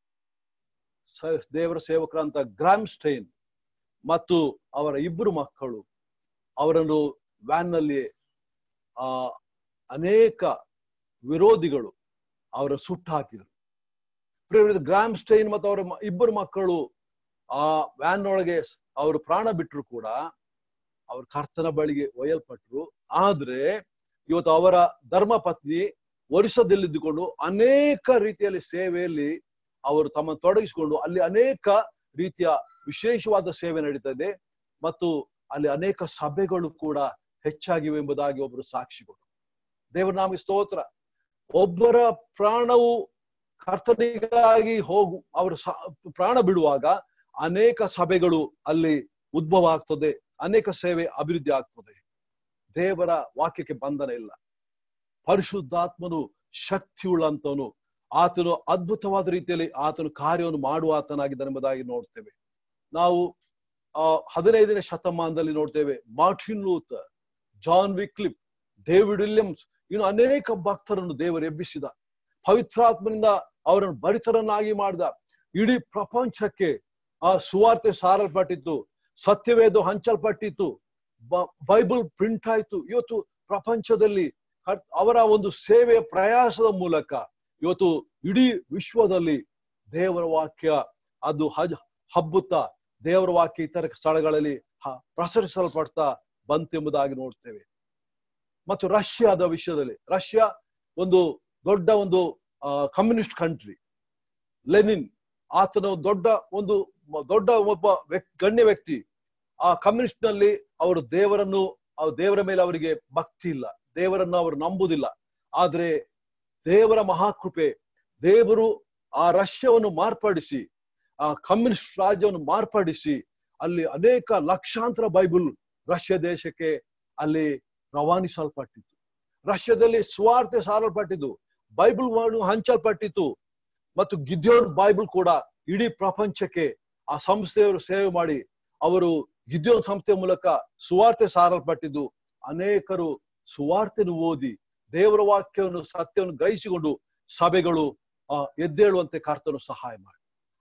ದೇವರ ಸೇವಕರಂತ ಗ್ರಾಮ್ ಸ್ಟೈನ್ ಮತ್ತು ಅವರ ಇಬ್ಬರು ಮಕ್ಕಳು ಅವರನ್ನು ವ್ಯಾನ್ ನಲ್ಲಿ ಆ ಅನೇಕ ವಿರೋಧಿಗಳು ಅವರ ಸುಟ್ಟು ಹಾಕಿದ್ರು ಗ್ರಾಮ್ ಸ್ಟೈನ್ ಮತ್ತು ಅವರ ಇಬ್ಬರು ಮಕ್ಕಳು ಆ ವ್ಯಾನ್ ಒಳಗೆ ಅವರು ಪ್ರಾಣ ಬಿಟ್ಟರು ಕೂಡ ಅವ್ರ ಕರ್ತನ ಬಳಿಗೆ ಒಯ್ಯಲ್ಪಟ್ರು ಆದ್ರೆ ಇವತ್ತು ಅವರ ಧರ್ಮ ಪತ್ನಿ ವರ್ಷದಲ್ಲಿದ್ದುಕೊಂಡು ಅನೇಕ ರೀತಿಯಲ್ಲಿ ಸೇವೆಯಲ್ಲಿ ಅವರು ತಮ್ಮ ತೊಡಗಿಸಿಕೊಂಡು ಅಲ್ಲಿ ಅನೇಕ ರೀತಿಯ ವಿಶೇಷವಾದ ಸೇವೆ ನಡೀತಾ ಇದೆ ಮತ್ತು ಅಲ್ಲಿ ಅನೇಕ ಸಭೆಗಳು ಕೂಡ ಹೆಚ್ಚಾಗಿವೆ ಎಂಬುದಾಗಿ ಒಬ್ಬರು ಸಾಕ್ಷಿಗಳು ದೇವರ ನಾಮ ಸ್ತೋತ್ರ ಒಬ್ಬರ ಪ್ರಾಣವು ಕರ್ತನಿಗಾಗಿ ಹೋಗು ಅವರು ಪ್ರಾಣ ಬಿಡುವಾಗ ಅನೇಕ ಸಭೆಗಳು ಅಲ್ಲಿ ಉದ್ಭವ ಆಗ್ತದೆ ಅನೇಕ ಸೇವೆ ಅಭಿವೃದ್ಧಿ ಆಗ್ತದೆ ದೇವರ ವಾಕ್ಯಕ್ಕೆ ಬಂಧನ ಇಲ್ಲ ಪರಿಶುದ್ಧಾತ್ಮನು ಶಕ್ತಿಯುಳ್ಳಂತವನು ಆತನು ಅದ್ಭುತವಾದ ರೀತಿಯಲ್ಲಿ ಆತನು ಕಾರ್ಯವನ್ನು ಮಾಡುವ ಆತನಾಗಿದ್ದಾನೆ ಎಂಬುದಾಗಿ ನೋಡ್ತೇವೆ ನಾವು ಆ ಹದಿನೈದನೇ ಶತಮಾನದಲ್ಲಿ ನೋಡ್ತೇವೆ Martin Luther John Wycliffe David Williams ಇನ್ನು ಅನೇಕ ಭಕ್ತರನ್ನು ದೇವರು ಎಬ್ಬಿಸಿದ ಪವಿತ್ರಾತ್ಮನಿಂದ ಅವರನ್ನು ಭರಿತರನ್ನಾಗಿ ಮಾಡಿದ ಇಡೀ ಪ್ರಪಂಚಕ್ಕೆ ಆ ಸುವಾರ್ತೆ ಸಾರಲ್ಪಟ್ಟಿತ್ತು ಸತ್ಯವೇದ ಹಂಚಲ್ಪಟ್ಟಿತ್ತು ಬೈಬಲ್ ಪ್ರಿಂಟ್ ಆಯ್ತು ಇವತ್ತು ಪ್ರಪಂಚದಲ್ಲಿ ಅವರ ಒಂದು ಸೇವೆಯ ಪ್ರಯಾಸದ ಮೂಲಕ ಇವತ್ತು ಇಡೀ ವಿಶ್ವದಲ್ಲಿ ದೇವರ ವಾಕ್ಯ ಅದು ಹಜ್ ಹಬ್ಬುತ್ತಾ ದೇವರ ವಾಕ್ಯ ಇತರ ಸ್ಥಳಗಳಲ್ಲಿ ಪ್ರಸರಿಸಲ್ಪಡ್ತಾ ಬಂತೆಂಬುದಾಗಿ ನೋಡ್ತೇವೆ ಮತ್ತು ರಷ್ಯಾದ ವಿಷಯದಲ್ಲಿ ರಷ್ಯಾ ಒಂದು ದೊಡ್ಡ ಒಂದು ಕಮ್ಯುನಿಸ್ಟ್ ಕಂಟ್ರಿ ಲೆನಿನ್ ಆತನ ದೊಡ್ಡ ಒಂದು ದೊಡ್ಡ ಒಬ್ಬ ವ್ಯಕ್ತಿ ಗಣ್ಯ ವ್ಯಕ್ತಿ ಆ ಕಮ್ಯುನಿಸ್ಟ್ ನಲ್ಲಿ ಅವರು ದೇವರನ್ನು ದೇವರ ಮೇಲೆ ಅವರಿಗೆ ಭಕ್ತಿ ಇಲ್ಲ ದೇವರನ್ನು ಅವರು ನಂಬುದಿಲ್ಲ ಆದ್ರೆ ದೇವರ ಮಹಾಕೃಪೆ ದೇವರು ಆ ರಷ್ಯಾವನ್ನು ಮಾರ್ಪಡಿಸಿ ಆ ಕಮ್ಯುನಿಸ್ಟ್ ರಾಜ್ಯವನ್ನು ಮಾರ್ಪಡಿಸಿ ಅಲ್ಲಿ ಅನೇಕ ಲಕ್ಷಾಂತರ ಬೈಬಲ್ ರಷ್ಯಾ ದೇಶಕ್ಕೆ ಅಲ್ಲಿ ರವಾನಿಸಲ್ಪಟ್ಟಿತ್ತು ರಷ್ಯಾದಲ್ಲಿ ಸ್ವಾರ್ಥ ಸಾರಲ್ಪಟ್ಟಿದ್ದು ಬೈಬಲ್ ಹಂಚಲ್ಪಟ್ಟಿತ್ತು ಮತ್ತು ಗಿದ್ಯೋನ್ ಬೈಬಲ್ ಕೂಡ ಇಡೀ ಪ್ರಪಂಚಕ್ಕೆ ಆ ಸಂಸ್ಥೆಯವರು ಸೇವೆ ಮಾಡಿ ಅವರು ಗಿದ್ಯೋನ್ ಸಂಸ್ಥೆಯ ಮೂಲಕ ಸುವಾರ್ತೆ ಸಾರಲ್ಪಟ್ಟಿದ್ದು ಅನೇಕರು ಸುವಾರ್ತೆಯನ್ನು ಓದಿ ದೇವರ ವಾಕ್ಯವನ್ನು ಸತ್ಯವನ್ನು ಗ್ರಹಿಸಿಕೊಂಡು ಸಭೆಗಳು ಆ ಎದ್ದೇಳುವಂತೆ ಕರ್ತನು ಸಹಾಯ ಮಾಡಿ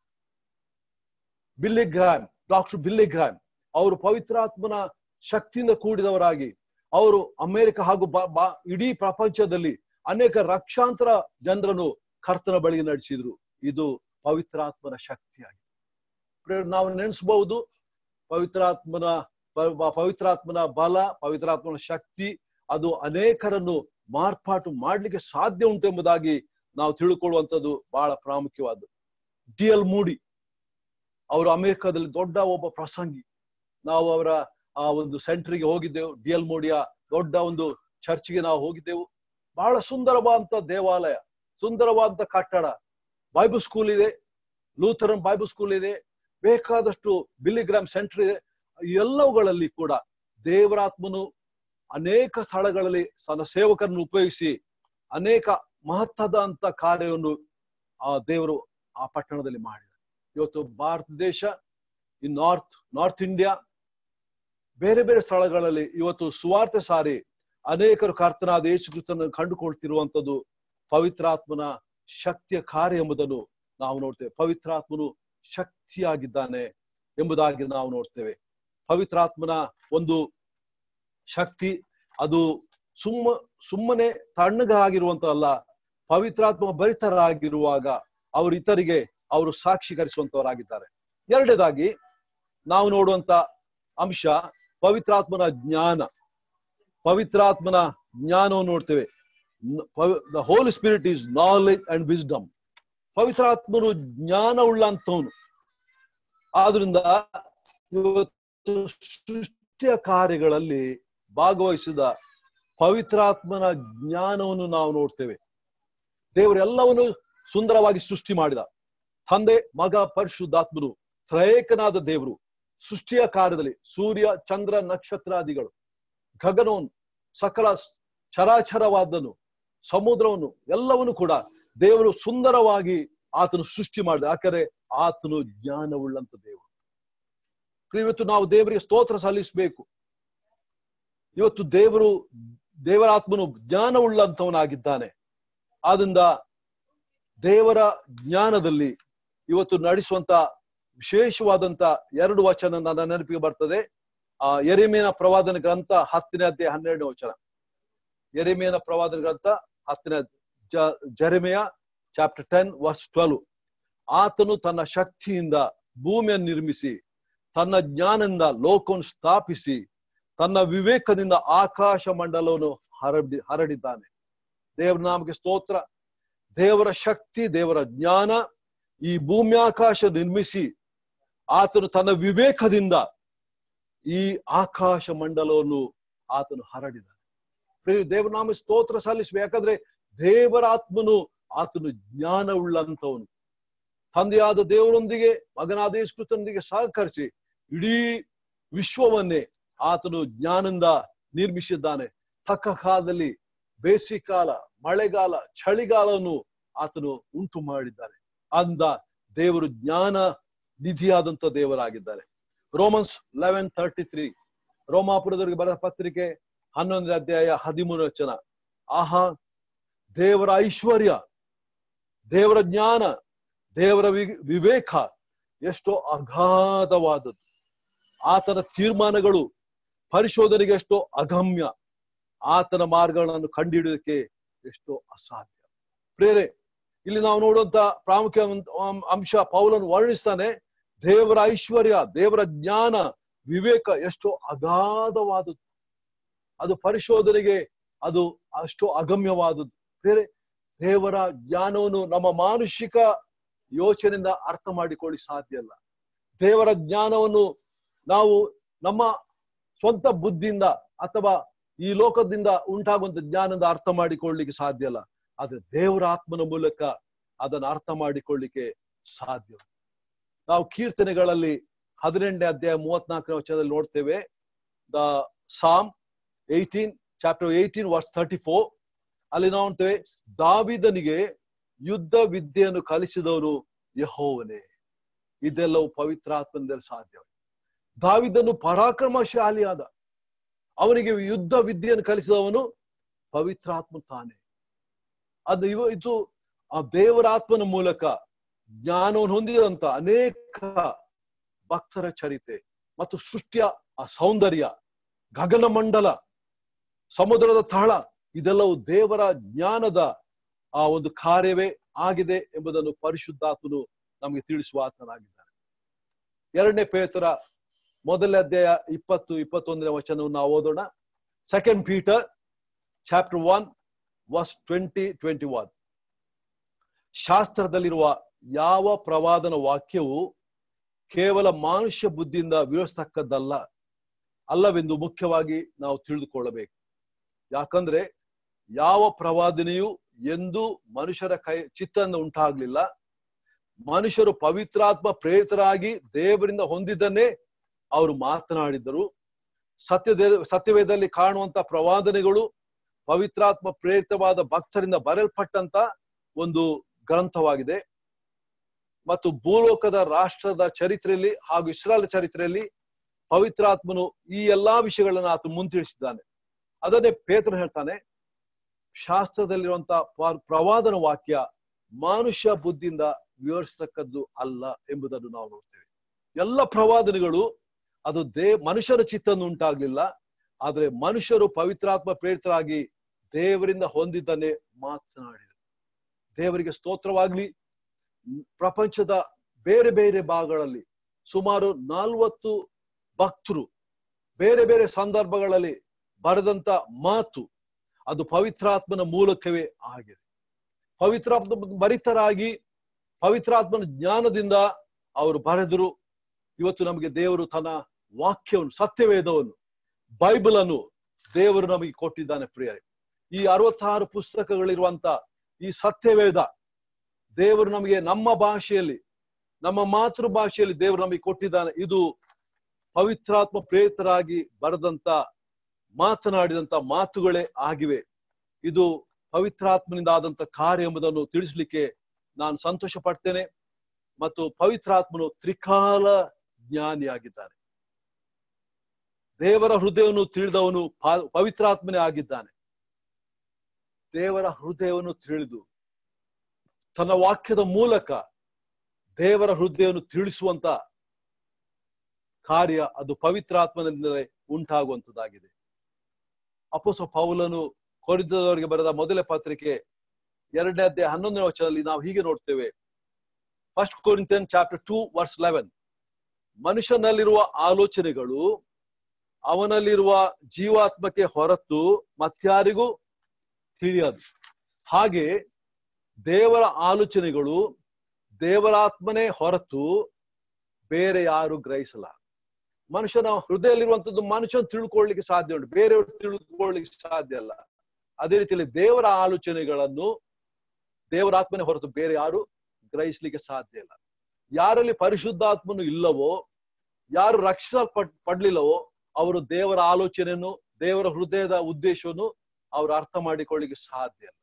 Billy Graham doctor Billy Graham ಅವರು ಪವಿತ್ರಾತ್ಮನ ಶಕ್ತಿಯಿಂದ ಕೂಡಿದವರಾಗಿ ಅವರು ಅಮೆರಿಕ ಹಾಗೂ ಇಡೀ ಪ್ರಪಂಚದಲ್ಲಿ ಅನೇಕ ಲಕ್ಷಾಂತರ ಜನರನ್ನು ಕರ್ತನ ಬಳಿಗೆ ನಡೆಸಿದ್ರು ಇದು ಪವಿತ್ರಾತ್ಮನ ಶಕ್ತಿಯಾಗಿ ನಾವು ನೆನೆಸಬಹುದು ಪವಿತ್ರಾತ್ಮನ ಪವಿತ್ರಾತ್ಮನ ಬಲ ಪವಿತ್ರಾತ್ಮನ ಶಕ್ತಿ ಅದು ಅನೇಕರನ್ನು ಮಾರ್ಪಾಟು ಮಾಡ್ಲಿಕ್ಕೆ ಸಾಧ್ಯ ಉಂಟು ಎಂಬುದಾಗಿ ನಾವು ತಿಳ್ಕೊಳ್ಳುವಂಥದ್ದು ಬಹಳ ಪ್ರಾಮುಖ್ಯವಾದ್ದು ಡಿ ಎಲ್ ಮೂಡಿ ಅವರು ಅಮೆರಿಕದಲ್ಲಿ ದೊಡ್ಡ ಒಬ್ಬ ಪ್ರಸಂಗಿ ನಾವು ಅವರ ಆ ಒಂದು ಸೆಂಟ್ರಿಗೆ ಹೋಗಿದ್ದೆವು ಡಿ ಎಲ್ ಮೂಡಿಯ ದೊಡ್ಡ ಒಂದು ಚರ್ಚ್ಗೆ ನಾವು ಹೋಗಿದ್ದೆವು ಬಹಳ ಸುಂದರವಾದಂತ ದೇವಾಲಯ ಸುಂದರವಾದಂತ ಕಟ್ಟಡ ಬೈಬಲ್ ಸ್ಕೂಲ್ ಇದೆ ಲೂಥರನ್ ಬೈಬಲ್ ಸ್ಕೂಲ್ ಇದೆ ಬೇಕಾದಷ್ಟು ಬಿಲ್ಲಿಗ್ರಾಮ್ ಸೆಂಟರ್ ಇದೆ ಎಲ್ಲವುಗಳಲ್ಲಿ ಕೂಡ ದೇವರಾತ್ಮನು ಅನೇಕ ಸ್ಥಳಗಳಲ್ಲಿ ತನ್ನ ಸೇವಕರನ್ನು ಉಪಯೋಗಿಸಿ ಅನೇಕ ಮಹತ್ವದ ಅಂತ ಕಾರ್ಯವನ್ನು ಆ ದೇವರು ಆ ಪಟ್ಟಣದಲ್ಲಿ ಮಾಡಿದ ಇವತ್ತು ಭಾರತ ದೇಶ ಈ ನಾರ್ತ್ ನಾರ್ತ್ ಇಂಡಿಯಾ ಬೇರೆ ಬೇರೆ ಸ್ಥಳಗಳಲ್ಲಿ ಇವತ್ತು ಸುವಾರ್ತೆ ಸಾರಿ ಅನೇಕರು ಕರ್ತನಾದ ಯೇಸು ಕ್ರಿಸ್ತನ ಕಂಡುಕೊಳ್ತಿರುವಂತದ್ದು ಪವಿತ್ರಾತ್ಮನ ಶಕ್ತಿಯ ಕಾರ್ಯ ಎಂಬುದನ್ನು ನಾವು ನೋಡ್ತೇವೆ ಪವಿತ್ರಾತ್ಮನು ಶಕ್ತಿಯಾಗಿದ್ದಾನೆ ಎಂಬುದಾಗಿ ನಾವು ನೋಡ್ತೇವೆ ಪವಿತ್ರಾತ್ಮನ ಒಂದು ಶಕ್ತಿ ಅದು ಸುಮ್ಮ ಸುಮ್ಮನೆ ತಣ್ಣಗಾಗಿರುವಂತಲ್ಲ ಪವಿತ್ರಾತ್ಮ ಭರಿತರಾಗಿರುವಾಗ ಅವರು ಇತರಿಗೆ ಅವರು ಸಾಕ್ಷೀಕರಿಸುವಂತವರಾಗಿದ್ದಾರೆ ಎರಡನೇದಾಗಿ ನಾವು ನೋಡುವಂತ ಅಂಶ ಪವಿತ್ರಾತ್ಮನ ಜ್ಞಾನ ಪವಿತ್ರಾತ್ಮನ ಜ್ಞಾನವನ್ನು ನೋಡ್ತೇವೆ the Holy Spirit is knowledge and wisdom ಪವಿತ್ರಾತ್ಮನು ಜ್ಞಾನ ಉಳ್ಳಂತವನು ಆದ್ರಿಂದ ಇವತ್ತು ಸೃಷ್ಟಿಯ ಕಾರ್ಯಗಳಲ್ಲಿ ಭಾಗವಹಿಸಿದ ಪವಿತ್ರಾತ್ಮನ ಜ್ಞಾನವನ್ನು ನಾವು ನೋಡ್ತೇವೆ ದೇವರೆಲ್ಲವನ್ನು ಸುಂದರವಾಗಿ ಸೃಷ್ಟಿ ಮಾಡಿದ ತಂದೆ ಮಗ ಪರಿಶುದ್ಧಾತ್ಮನು ತ್ರಯೇಕನಾದ ದೇವರು ಸೃಷ್ಟಿಯ ಕಾರ್ಯದಲ್ಲಿ ಸೂರ್ಯ ಚಂದ್ರ ನಕ್ಷತ್ರಾದಿಗಳು ಗಗನವನ್ನು ಸಕಲ ಚರಾಚರವಾದನು ಸಮುದ್ರವನ್ನು ಎಲ್ಲವನ್ನು ಕೂಡ ದೇವರು ಸುಂದರವಾಗಿ ಆತನು ಸೃಷ್ಟಿ ಮಾಡಿದ ಯಾಕಂದ್ರೆ ಆತನು ಜ್ಞಾನವುಳ್ಳಂತ ದೇವರು ಇವತ್ತು ನಾವು ದೇವರಿಗೆ ಸ್ತೋತ್ರ ಸಲ್ಲಿಸಬೇಕು ಇವತ್ತು ದೇವರು ದೇವರಾತ್ಮನು ಜ್ಞಾನವುಳ್ಳಂತವನಾಗಿದ್ದಾನೆ ಆದ್ರಿಂದ ದೇವರ ಜ್ಞಾನದಲ್ಲಿ ಇವತ್ತು ನಡೆಸುವಂತ ವಿಶೇಷವಾದಂತ ಎರಡು ವಚನ ನನ್ನ ನೆನಪಿಗೆ ಬರ್ತದೆ ಆ ಎರೆಮೇನ ಪ್ರವಾದನ ಗ್ರಂಥ ಹತ್ತನೇ ಅಧ್ಯಾಯ ಹನ್ನೆರಡನೇ ವಚನ ಎರೆಮೇನ ಪ್ರವಾದನ ಗ್ರಂಥ ಹತ್ತನೇ Jeremiah chapter ten verse twelve ಆತನು ತನ್ನ ಶಕ್ತಿಯಿಂದ ಭೂಮಿಯನ್ನು ನಿರ್ಮಿಸಿ ತನ್ನ ಜ್ಞಾನದಿಂದ ಲೋಕವನ್ನು ಸ್ಥಾಪಿಸಿ ತನ್ನ ವಿವೇಕದಿಂದ ಆಕಾಶ ಮಂಡಲವನ್ನು ಹರಡಿ ಹರಡಿದ್ದಾನೆ ದೇವರ ನಾಮಕ್ಕೆ ಸ್ತೋತ್ರ ದೇವರ ಶಕ್ತಿ ದೇವರ ಜ್ಞಾನ ಈ ಭೂಮಿ ಆಕಾಶ ನಿರ್ಮಿಸಿ ಆತನು ತನ್ನ ವಿವೇಕದಿಂದ ಈ ಆಕಾಶ ಮಂಡಲವನ್ನು ಆತನು ಹರಡಿದ್ದಾನೆ ದೇವರ ನಾಮ ಸ್ತೋತ್ರ ಸಲ್ಲಿಸುವ ಯಾಕಂದ್ರೆ ದೇವರಾತ್ಮನು ಆತನು ಜ್ಞಾನ ಉಳ್ಳಂತವನು ತಂದೆಯಾದ ದೇವರೊಂದಿಗೆ ಮಗನಾದ ಯೇಸುಕ್ರಿಸ್ತನೊಂದಿಗೆ ಸಹಕರಿಸಿ ಇಡೀ ವಿಶ್ವವನ್ನೇ ಆತನು ಜ್ಞಾನದಿಂದ ನಿರ್ಮಿಸಿದ್ದಾನೆ ತಕ್ಕ ಕಾಲದಲ್ಲಿ ಬೇಸಿಕಾಲ ಮಳೆಗಾಲ ಚಳಿಗಾಲವನ್ನು ಆತನು ಉಂಟು ಮಾಡಿದ್ದಾನೆ ಅಂದ ದೇವರು ಜ್ಞಾನ ನಿಧಿಯಾದಂತ ದೇವರಾಗಿದ್ದಾರೆ ರೋಮನ್ಸ್ ಲೆವೆನ್ ತರ್ಟಿ ತ್ರೀ ರೋಮಾಪುರದವರಿಗೆ ಬರೆದ ಪತ್ರಿಕೆ ಹನ್ನೊಂದನೇ ಅಧ್ಯಾಯ ಹದಿಮೂರು ವಚನ ಆಹಾ ದೇವರ ಐಶ್ವರ್ಯ ದೇವರ ಜ್ಞಾನ ದೇವರ ವಿವೇಕ ಎಷ್ಟೋ ಅಗಾಧವಾದದ್ದು ಆತನ ತೀರ್ಮಾನಗಳು ಪರಿಶೋಧನೆಗೆ ಎಷ್ಟೋ ಅಗಮ್ಯ ಆತನ ಮಾರ್ಗಗಳನ್ನು ಕಂಡುಹಿಡಿಯೋದಕ್ಕೆ ಎಷ್ಟೋ ಅಸಾಧ್ಯ ಪ್ರೇರೆ ಇಲ್ಲಿ ನಾವು ನೋಡುವಂತ ಪ್ರಾಮುಖ್ಯ ಅಂಶ ಪೌಲನ್ನು ವರ್ಣಿಸ್ತಾನೆ ದೇವರ ಐಶ್ವರ್ಯ ದೇವರ ಜ್ಞಾನ ವಿವೇಕ ಎಷ್ಟೋ ಅಗಾಧವಾದದ್ದು ಅದು ಪರಿಶೋಧನೆಗೆ ಅದು ಅಷ್ಟೋ ಅಗಮ್ಯವಾದದ್ದು ಬೇರೆ ದೇವರ ಜ್ಞಾನವನ್ನು ನಮ್ಮ ಮಾನುಷಿಕ ಯೋಚನೆಯಿಂದ ಅರ್ಥ ಮಾಡಿಕೊಳ್ಳಿ ಸಾಧ್ಯ ಅಲ್ಲ ದೇವರ ಜ್ಞಾನವನ್ನು ನಾವು ನಮ್ಮ ಸ್ವಂತ ಬುದ್ಧಿಯಿಂದ ಅಥವಾ ಈ ಲೋಕದಿಂದ ಉಂಟಾಗುವಂತ ಜ್ಞಾನದಿಂದ ಅರ್ಥ ಮಾಡಿಕೊಳ್ಳಿಕ್ಕೆ ಸಾಧ್ಯ ಅಲ್ಲ ಆದ್ರೆ ದೇವರ ಆತ್ಮನ ಮೂಲಕ ಅದನ್ನು ಅರ್ಥ ಮಾಡಿಕೊಳ್ಳಿಕ್ಕೆ ಸಾಧ್ಯ ನಾವು ಕೀರ್ತನೆಗಳಲ್ಲಿ ಹದಿನೆಂಟನೇ ಅಧ್ಯಾಯ ಮೂವತ್ನಾಲ್ಕನೇ ವಚನದಲ್ಲಿ ನೋಡ್ತೇವೆ the Psalm eighteen chapter eighteen verse thirty four ಅಲ್ಲಿ ನಾವು ನೋಡ್ತೇವೆ ದಾವಿದನಿಗೆ ಯುದ್ಧ ವಿದ್ಯೆಯನ್ನು ಕಲಿಸಿದವನು ಯಹೋವನೇ ಇದೆಲ್ಲವೂ ಪವಿತ್ರಾತ್ಮದಲ್ಲಿ ಸಾಧ್ಯ ದಾವಿದನು ಪರಾಕ್ರಮಶಾಲಿಯಾದ ಅವನಿಗೆ ಯುದ್ಧ ವಿದ್ಯೆಯನ್ನು ಕಲಿಸಿದವನು ಪವಿತ್ರಾತ್ಮ ತಾನೆ ಅದು ಇವ ಇದು ಆ ದೇವರಾತ್ಮನ ಮೂಲಕ ಜ್ಞಾನವನ್ನು ಹೊಂದಿದಂತ ಅನೇಕ ಭಕ್ತರ ಚರಿತೆ ಮತ್ತು ಸೃಷ್ಟಿಯ ಆ ಸೌಂದರ್ಯ ಗಗನ ಮಂಡಲ ಸಮುದ್ರದ ತಳ ಇದೆಲ್ಲವೂ ದೇವರ ಜ್ಞಾನದ ಆ ಒಂದು ಕಾರ್ಯವೇ ಆಗಿದೆ ಎಂಬುದನ್ನು ಪರಿಶುದ್ಧಾತ್ಮನು ನಮಗೆ ತಿಳಿಸುವ ಆತ್ಮನಾಗಿದ್ದಾನೆ ಎರಡನೇ ಪೇತರ ಮೊದಲನೇ ಅಧ್ಯಾಯ ಇಪ್ಪತ್ತು ಇಪ್ಪತ್ತೊಂದನೇ ವಚನವನ್ನು ನಾವು ಓದೋಣ second Peter chapter one verse twenty twenty one ಶಾಸ್ತ್ರದಲ್ಲಿರುವ ಯಾವ ಪ್ರವಾದನ ವಾಕ್ಯವು ಕೇವಲ ಮಾನುಷ್ಯ ಬುದ್ಧಿಯಿಂದ ವಿವರಿಸ್ತಕ್ಕದ್ದಲ್ಲ ಅಲ್ಲವೆಂದು ಮುಖ್ಯವಾಗಿ ನಾವು ತಿಳಿದುಕೊಳ್ಳಬೇಕು ಯಾಕಂದ್ರೆ ಯಾವ ಪ್ರವಾದನೆಯು ಎಂದು ಮನುಷ್ಯರ ಕೈ ಚಿತ್ತದಿಂದ ಉಂಟಾಗ್ಲಿಲ್ಲ ಮನುಷ್ಯರು ಪವಿತ್ರಾತ್ಮ ಪ್ರೇರಿತರಾಗಿ ದೇವರಿಂದ ಹೊಂದಿದ್ದನ್ನೇ ಅವರು ಮಾತನಾಡಿದರು ಸತ್ಯದ ಸತ್ಯವೇದದಲ್ಲಿ ಕಾಣುವಂತ ಪ್ರವಾದನೆಗಳು ಪವಿತ್ರಾತ್ಮ ಪ್ರೇರಿತವಾದ ಭಕ್ತರಿಂದ ಬರೆಯಲ್ಪಟ್ಟಂತ ಒಂದು ಗ್ರಂಥವಾಗಿದೆ ಮತ್ತು ಭೂಲೋಕದ ರಾಷ್ಟ್ರದ ಚರಿತ್ರೆಯಲ್ಲಿ ಹಾಗೂ ಇಸ್ರಾಯಲ್ ಚರಿತ್ರೆಯಲ್ಲಿ ಪವಿತ್ರಾತ್ಮನು ಈ ಎಲ್ಲಾ ವಿಷಯಗಳನ್ನ ಆತ ಮುಂತಿಳಿಸಿದ್ದಾನೆ ಅದನ್ನೇ ಪೇತ್ರ ಹೇಳ್ತಾನೆ ಶಾಸ್ತ್ರದಲ್ಲಿರುವಂತ ಪ್ರವಾದನ ವಾಕ್ಯ ಮಾನುಷ್ಯ ಬುದ್ಧಿಯಿಂದ ವಿವರಿಸತಕ್ಕದ್ದು ಅಲ್ಲ ಎಂಬುದನ್ನು ನಾವು ನೋಡ್ತೇವೆ ಎಲ್ಲ ಪ್ರವಾದನೆಗಳು ಅದು ದೇ ಮನುಷ್ಯರ ಚಿತ್ತನ್ನು ಉಂಟಾಗ್ಲಿಲ್ಲ ಆದ್ರೆ ಮನುಷ್ಯರು ಪವಿತ್ರಾತ್ಮ ಪ್ರೇರಿತರಾಗಿ ದೇವರಿಂದ ಹೊಂದಿದ್ದನ್ನೇ ಮಾತನಾಡಿದರು ದೇವರಿಗೆ ಸ್ತೋತ್ರವಾಗ್ಲಿ ಪ್ರಪಂಚದ ಬೇರೆ ಬೇರೆ ಭಾಗಗಳಲ್ಲಿ ಸುಮಾರು ನಾಲ್ವತ್ತು ಭಕ್ತರು ಬೇರೆ ಬೇರೆ ಸಂದರ್ಭಗಳಲ್ಲಿ ಬರೆದಂತ ಮಾತು ಅದು ಪವಿತ್ರಾತ್ಮನ ಮೂಲಕವೇ ಆಗಿದೆ ಪವಿತ್ರಾತ್ಮ ಭರಿತರಾಗಿ ಪವಿತ್ರಾತ್ಮನ ಜ್ಞಾನದಿಂದ ಅವರು ಬರೆದರು ಇವತ್ತು ನಮಗೆ ದೇವರು ತನ್ನ ವಾಕ್ಯವನ್ನು ಸತ್ಯವೇದವನ್ನು ಬೈಬಲ್ ಅನ್ನು ದೇವರು ನಮಗೆ ಕೊಟ್ಟಿದ್ದಾನೆ ಪ್ರಿಯರೇ ಈ ಅರವತ್ತಾರು ಪುಸ್ತಕಗಳಿರುವಂತ ಈ ಸತ್ಯವೇದ ದೇವರು ನಮಗೆ ನಮ್ಮ ಭಾಷೆಯಲ್ಲಿ ನಮ್ಮ ಮಾತೃ ಭಾಷೆಯಲ್ಲಿ ದೇವರು ನಮಗೆ ಕೊಟ್ಟಿದ್ದಾನೆ ಇದು ಪವಿತ್ರಾತ್ಮ ಪ್ರೇರಿತರಾಗಿ ಬರೆದಂತ ಮಾತನಾಡಿದಂತ ಮಾತುಗಳೇ ಆಗಿವೆ ಇದು ಪವಿತ್ರಾತ್ಮನಿಂದ ಆದಂತ ಕಾರ್ಯ ಎಂಬುದನ್ನು ತಿಳಿಸ್ಲಿಕ್ಕೆ ನಾನು ಸಂತೋಷ ಪಡ್ತೇನೆ ಮತ್ತು ಪವಿತ್ರಾತ್ಮನು ತ್ರಿಕಾಲ ಜ್ಞಾನಿಯಾಗಿದ್ದಾನೆ ದೇವರ ಹೃದಯವನ್ನು ತಿಳಿದವನು ಪವಿತ್ರಾತ್ಮನೇ ಆಗಿದ್ದಾನೆ ದೇವರ ಹೃದಯವನ್ನು ತಿಳಿದು ತನ್ನ ವಾಕ್ಯದ ಮೂಲಕ ದೇವರ ಹೃದಯವನ್ನು ತಿಳಿಸುವಂತ ಕಾರ್ಯ ಅದು ಪವಿತ್ರಾತ್ಮನಿಂದಲೇ ಉಂಟಾಗುವಂತದ್ದಾಗಿದೆ ಅಪೋಸ ಪೌಲನು ಕೊರಿದವರಿಗೆ ಬರೆದ ಮೊದಲ ಪತ್ರಿಕೆ ಎರಡನೇ ಅಧ್ಯಾಯ ಹನ್ನೊಂದನೇ ವಚನದಲ್ಲಿ ನಾವು ಹೀಗೆ ನೋಡ್ತೇವೆ first Corinthian chapter two verse eleven ಮನುಷ್ಯನಲ್ಲಿರುವ ಆಲೋಚನೆಗಳು ಅವನಲ್ಲಿರುವ ಜೀವಾತ್ಮಕ್ಕೆ ಹೊರತು ಮತ್ಯಾರಿಗೂ ತಿಳಿಯದು ಹಾಗೆ ದೇವರ ಆಲೋಚನೆಗಳು ದೇವರಾತ್ಮನೇ ಹೊರತು ಬೇರೆ ಯಾರು ಗ್ರಹಿಸಲ್ಲ ಮನುಷ್ಯನ ಹೃದಯದಲ್ಲಿರುವಂತದ್ದು ಮನುಷ್ಯನ ತಿಳ್ಕೊಳ್ಳಿಕ್ಕೆ ಸಾಧ್ಯ ಉಂಟು ಬೇರೆಯವರು ತಿಳ್ಕೊಳ್ಳಿಕ್ಕೆ ಸಾಧ್ಯ ಅಲ್ಲ ಅದೇ ರೀತಿಯಲ್ಲಿ ದೇವರ ಆಲೋಚನೆಗಳನ್ನು ದೇವರಾತ್ಮನೇ ಹೊರತು ಬೇರೆ ಯಾರು ಗ್ರಹಿಸ್ಲಿಕ್ಕೆ ಸಾಧ್ಯ ಇಲ್ಲ ಯಾರಲ್ಲಿ ಪರಿಶುದ್ಧಾತ್ಮನು ಇಲ್ಲವೋ ಯಾರು ರಕ್ಷಿಸಲ್ಪಟ್ ಪಡ್ಲಿಲ್ಲವೋ ಅವರು ದೇವರ ಆಲೋಚನೆಯನ್ನು ದೇವರ ಹೃದಯದ ಉದ್ದೇಶವನ್ನು ಅವರು ಅರ್ಥ ಮಾಡಿಕೊಳ್ಳಿಕ್ಕೆ ಸಾಧ್ಯ ಇಲ್ಲ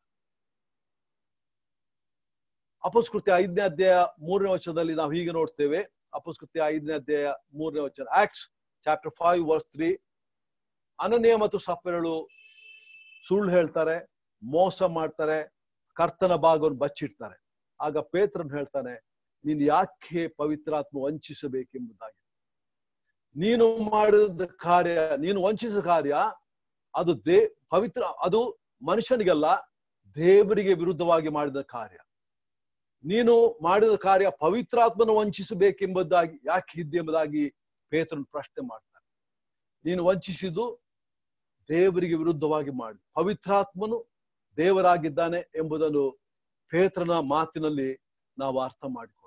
ಅಪಸ್ಕೃತಿ ಐದನೇ ಅಧ್ಯಾಯ ಮೂರನೇ ವಚನದಲ್ಲಿ ನಾವು ಹೀಗೆ ನೋಡ್ತೇವೆ ಅಪಸ್ಕೃತಿ ಐದನೇ ಅಧ್ಯಾಯ ಮೂರನೇ ವಚನ Acts chapter five verse three ಅನನ್ಯ ಮತ್ತು ಸಪ್ಪೆರಳು ಸುಳ್ಳು ಹೇಳ್ತಾರೆ ಮೋಸ ಮಾಡ್ತಾರೆ ಕರ್ತನ ಭಾಗವನ್ನು ಬಚ್ಚಿಡ್ತಾರೆ ಆಗ ಪೇತ್ರನ್ ಹೇಳ್ತಾನೆ ನೀನು ಯಾಕೆ ಪವಿತ್ರಾತ್ಮ ವಂಚಿಸಬೇಕೆಂಬುದಾಗಿ ನೀನು ಮಾಡಿದ ಕಾರ್ಯ ನೀನು ವಂಚಿಸಿದ ಕಾರ್ಯ ಅದು ದೇ ಪವಿತ್ರ ಅದು ಮನುಷ್ಯನಿಗಲ್ಲ ದೇವರಿಗೆ ವಿರುದ್ಧವಾಗಿ ಮಾಡಿದ ಕಾರ್ಯ ನೀನು ಮಾಡಿದ ಕಾರ್ಯ ಪವಿತ್ರಾತ್ಮನ ವಂಚಿಸಬೇಕೆಂಬುದಾಗಿ ಯಾಕೆ ಇದ್ದೆ ಎಂಬುದಾಗಿ ಪೇತ್ರನ್ ಪ್ರಶ್ನೆ ಮಾಡ್ತಾನೆ ನೀನು ವಂಚಿಸಿದ್ದು ದೇವರಿಗೆ ವಿರುದ್ಧವಾಗಿ ಮಾಡಿ ಪವಿತ್ರಾತ್ಮನು ದೇವರಾಗಿದ್ದಾನೆ ಎಂಬುದನ್ನು ಪೇತ್ರನ ಮಾತಿನಲ್ಲಿ ನಾವು ಅರ್ಥ ಮಾಡಿಕೊಳ್ತೇವೆ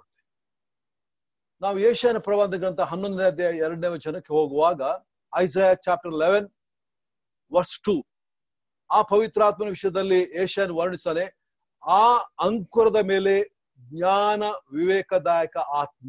ನಾವು ಏಷ್ಯಾನ ಪ್ರಬಂಧ ಗ್ರಂಥ ಹನ್ನೊಂದನೇ ಅಧ್ಯಾಯ ಎರಡನೇ ವಚನಕ್ಕೆ ಹೋಗುವಾಗ Isaiah chapter eleven verse two ಆ ಪವಿತ್ರಾತ್ಮನ ವಿಷಯದಲ್ಲಿ ಏಷ್ಯಾನ್ ವರ್ಣಿಸ್ತಾನೆ ಆ ಅಂಕುರದ ಮೇಲೆ ಜ್ಞಾನ ವಿವೇಕದಾಯಕ ಆತ್ಮ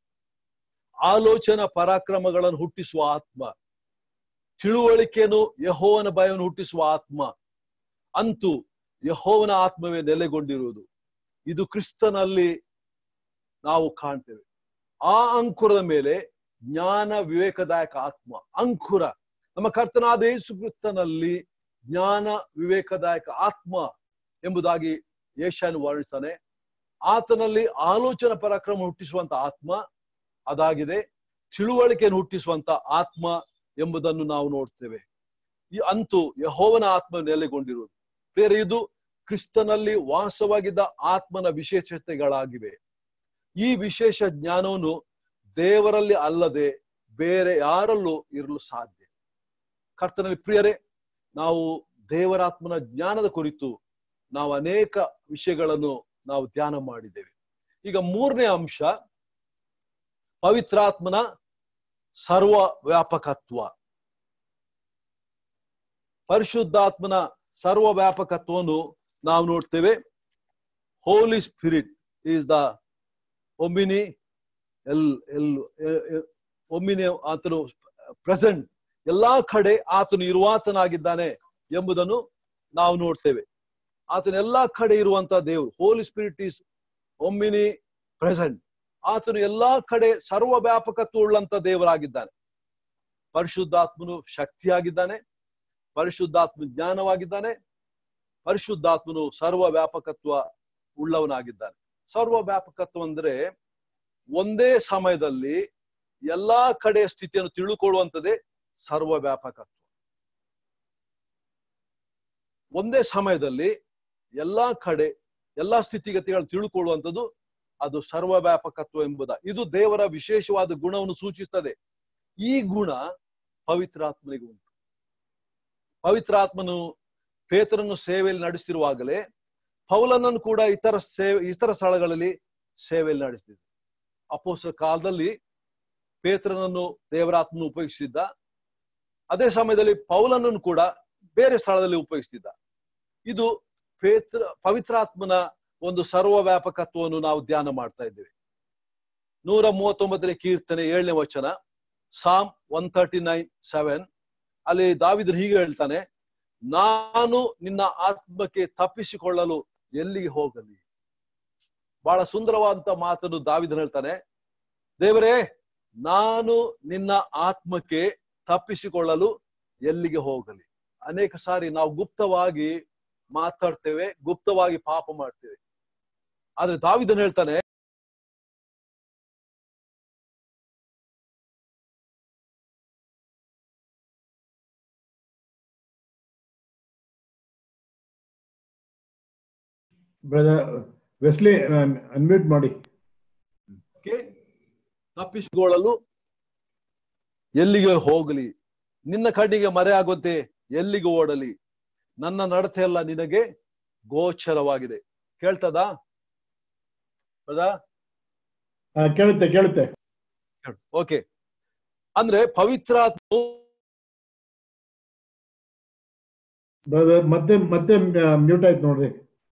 ಆಲೋಚನಾ ಪರಾಕ್ರಮಗಳನ್ನು ಹುಟ್ಟಿಸುವ ಆತ್ಮ ತಿಳುವಳಿಕೆಯನ್ನು ಯಹೋವನ ಭಯವನ್ನು ಹುಟ್ಟಿಸುವ ಆತ್ಮ ಅಂತೂ ಯಹೋವನ ಆತ್ಮವೇ ನೆಲೆಗೊಂಡಿರುವುದು ಇದು ಕ್ರಿಸ್ತನಲ್ಲಿ ನಾವು ಕಾಣ್ತೇವೆ ಆ ಅಂಕುರದ ಮೇಲೆ ಜ್ಞಾನ ವಿವೇಕದಾಯಕ ಆತ್ಮ ಅಂಕುರ ನಮ್ಮ ಕರ್ತನಾದ ಯೇಸು ಕ್ರಿಸ್ತನಲ್ಲಿ ಜ್ಞಾನ ವಿವೇಕದಾಯಕ ಆತ್ಮ ಎಂಬುದಾಗಿ ಯೇಷಾನು ವರ್ಣಿಸ್ತಾನೆ ಆತನಲ್ಲಿ ಆಲೋಚನಾ ಪರಾಕ್ರಮ ಹುಟ್ಟಿಸುವಂತ ಆತ್ಮ ಅದಾಗಿದೆ ತಿಳುವಳಿಕೆಯನ್ನು ಹುಟ್ಟಿಸುವಂತ ಆತ್ಮ ಎಂಬುದನ್ನು ನಾವು ನೋಡ್ತೇವೆ ಈ ಅಂತೂ ಯಹೋವನ ಆತ್ಮ ನೆಲೆಗೊಂಡಿರುವುದು ಬೇರೆ ಇದು ಕ್ರಿಸ್ತನಲ್ಲಿ ವಾಸವಾಗಿದ್ದ ಆತ್ಮನ ವಿಶೇಷತೆಗಳಾಗಿವೆ ಈ ವಿಶೇಷ ಜ್ಞಾನವನ್ನು ದೇವರಲ್ಲಿ ಅಲ್ಲದೆ ಬೇರೆ ಯಾರಲ್ಲೂ ಇರಲು ಸಾಧ್ಯ ಕರ್ತನಲ್ಲಿ ಪ್ರಿಯರೇ ನಾವು ದೇವರಾತ್ಮನ ಜ್ಞಾನದ ಕುರಿತು ನಾವು ಅನೇಕ ವಿಷಯಗಳನ್ನು ನಾವು ಧ್ಯಾನ ಮಾಡಿದ್ದೇವೆ ಈಗ ಮೂರನೇ ಅಂಶ ಪವಿತ್ರಾತ್ಮನ ಸರ್ವ ವ್ಯಾಪಕತ್ವ ಪರಿಶುದ್ಧಾತ್ಮನ ಸರ್ವ ವ್ಯಾಪಕತ್ವವನ್ನು ನಾವು ನೋಡ್ತೇವೆ Holy Spirit is the omni L L omni ಆತನು ಪ್ರೆಸೆಂಟ್ ಎಲ್ಲಾ ಕಡೆ ಆತನು ಇರುವಾತನಾಗಿದ್ದಾನೆ ಎಂಬುದನ್ನು ನಾವು ನೋಡ್ತೇವೆ ಆತನ ಎಲ್ಲಾ ಕಡೆ ಇರುವಂತ ದೇವರು Holy Spirit is omnipresent ಆತನು ಎಲ್ಲಾ ಕಡೆ ಸರ್ವ ವ್ಯಾಪಕತ್ವ ಉಳ್ಳಂತ ದೇವರಾಗಿದ್ದಾನೆ ಪರಿಶುದ್ಧಾತ್ಮನು ಶಕ್ತಿಯಾಗಿದ್ದಾನೆ ಪರಿಶುದ್ಧಾತ್ಮ ಜ್ಞಾನವಾಗಿದ್ದಾನೆ ಪರಿಶುದ್ಧಾತ್ಮನು ಸರ್ವ ವ್ಯಾಪಕತ್ವ ಉಳ್ಳವನಾಗಿದ್ದಾನೆ ಸರ್ವ ವ್ಯಾಪಕತ್ವ ಅಂದ್ರೆ ಒಂದೇ ಸಮಯದಲ್ಲಿ ಎಲ್ಲಾ ಕಡೆಯ ಸ್ಥಿತಿಯನ್ನು ತಿಳುಕೊಳ್ಳುವಂಥದ್ದೇ ಸರ್ವ ವ್ಯಾಪಕತ್ವ ಒಂದೇ ಸಮಯದಲ್ಲಿ ಎಲ್ಲಾ ಕಡೆ ಎಲ್ಲಾ ಸ್ಥಿತಿಗತಿಗಳು ತಿಳ್ಕೊಳ್ಳುವಂಥದ್ದು ಅದು ಸರ್ವ ವ್ಯಾಪಕತ್ವ ಎಂಬುದ ಇದು ದೇವರ ವಿಶೇಷವಾದ ಗುಣವನ್ನು ಸೂಚಿಸ್ತದೆ ಈ ಗುಣ ಪವಿತ್ರಾತ್ಮನಿಗೆ ಉಂಟು ಪವಿತ್ರಾತ್ಮನು ಪೇತ್ರನ್ನು ಸೇವೆಯಲ್ಲಿ ನಡೆಸ್ತಿರುವಾಗಲೇ ಪೌಲನನ್ನು ಕೂಡ ಇತರ ಸೇವೆ ಇತರ ಸ್ಥಳಗಳಲ್ಲಿ ಸೇವೆಯಲ್ಲಿ ನಡೆಸ್ತಿದ್ದ ಅಪೋಸ ಕಾಲದಲ್ಲಿ ಪೇತ್ರನನ್ನು ದೇವರಾತ್ಮನು ಉಪಯೋಗಿಸಿದ್ದ ಅದೇ ಸಮಯದಲ್ಲಿ ಪೌಲನನ್ನು ಕೂಡ ಬೇರೆ ಸ್ಥಳದಲ್ಲಿ ಉಪಯೋಗಿಸ್ತಿದ್ದ ಇದು ಪೇತ್ರ ಪವಿತ್ರಾತ್ಮನ ಒಂದು ಸರ್ವ ವ್ಯಾಪಕತ್ವವನ್ನು ನಾವು ಧ್ಯಾನ ಮಾಡ್ತಾ ಇದ್ದೇವೆ ನೂರ ಮೂವತ್ತೊಂಬತ್ತನೇ ಕೀರ್ತನೆ ಏಳನೇ ವಚನ ಸಾಮ್ ಒನ್ ತರ್ಟಿ ನೈನ್ ಸೆವೆನ್ ಅಲ್ಲಿ ದಾವಿದ್ರು ಹೀಗೆ ಹೇಳ್ತಾನೆ ನಾನು ನಿನ್ನ ಆತ್ಮಕ್ಕೆ ತಪ್ಪಿಸಿಕೊಳ್ಳಲು ಎಲ್ಲಿಗೆ ಹೋಗಲಿ ಬಹಳ ಸುಂದರವಾದಂತ ಮಾತನ್ನು ದಾವಿದನ್ ಹೇಳ್ತಾನೆ ದೇವರೇ ನಾನು ನಿನ್ನ ಆತ್ಮಕ್ಕೆ ತಪ್ಪಿಸಿಕೊಳ್ಳಲು ಎಲ್ಲಿಗೆ ಹೋಗಲಿ ಅನೇಕ ಸಾರಿ ನಾವು ಗುಪ್ತವಾಗಿ ಮಾತಾಡ್ತೇವೆ ಗುಪ್ತವಾಗಿ ಪಾಪ ಮಾಡ್ತೇವೆ ಆದ್ರೆ ದಾವಿದನ್ ಹೇಳ್ತಾನೆ
ಬ್ರದರ್ ವೆಸ್ಲಿ ಅನ್ಮ್ಯೂಟ್ ಮಾಡಿ
ಕ್ಕೆ ತಪ್ಪಿಸಿಕೊಳ್ಳಲು ಎಲ್ಲಿಗೆ ಹೋಗಲಿ ನಿನ್ನ ಕಣ್ಣಿಗೆ ಮರೆ ಆಗುವಂತೆ ಎಲ್ಲಿಗೆ ಓಡಲಿ ನನ್ನ ನಡತೆ ಎಲ್ಲ ನಿನಗೆ ಗೋಚರವಾಗಿದೆ ಕೇಳ್ತದಾ ಹೌದಾ
ಆ, ಕೇಳುತ್ತೆ ಕೇಳುತ್ತೆ
ಓಕೆ ಅಂದ್ರೆ ಪವಿತ್ರಾತ್ಮ
ಬ್ರದರ್ ಮತ್ತೆ ಮತ್ತೆ ಮ್ಯೂಟ್ ಆಯ್ತು ನೋಡ್ರಿ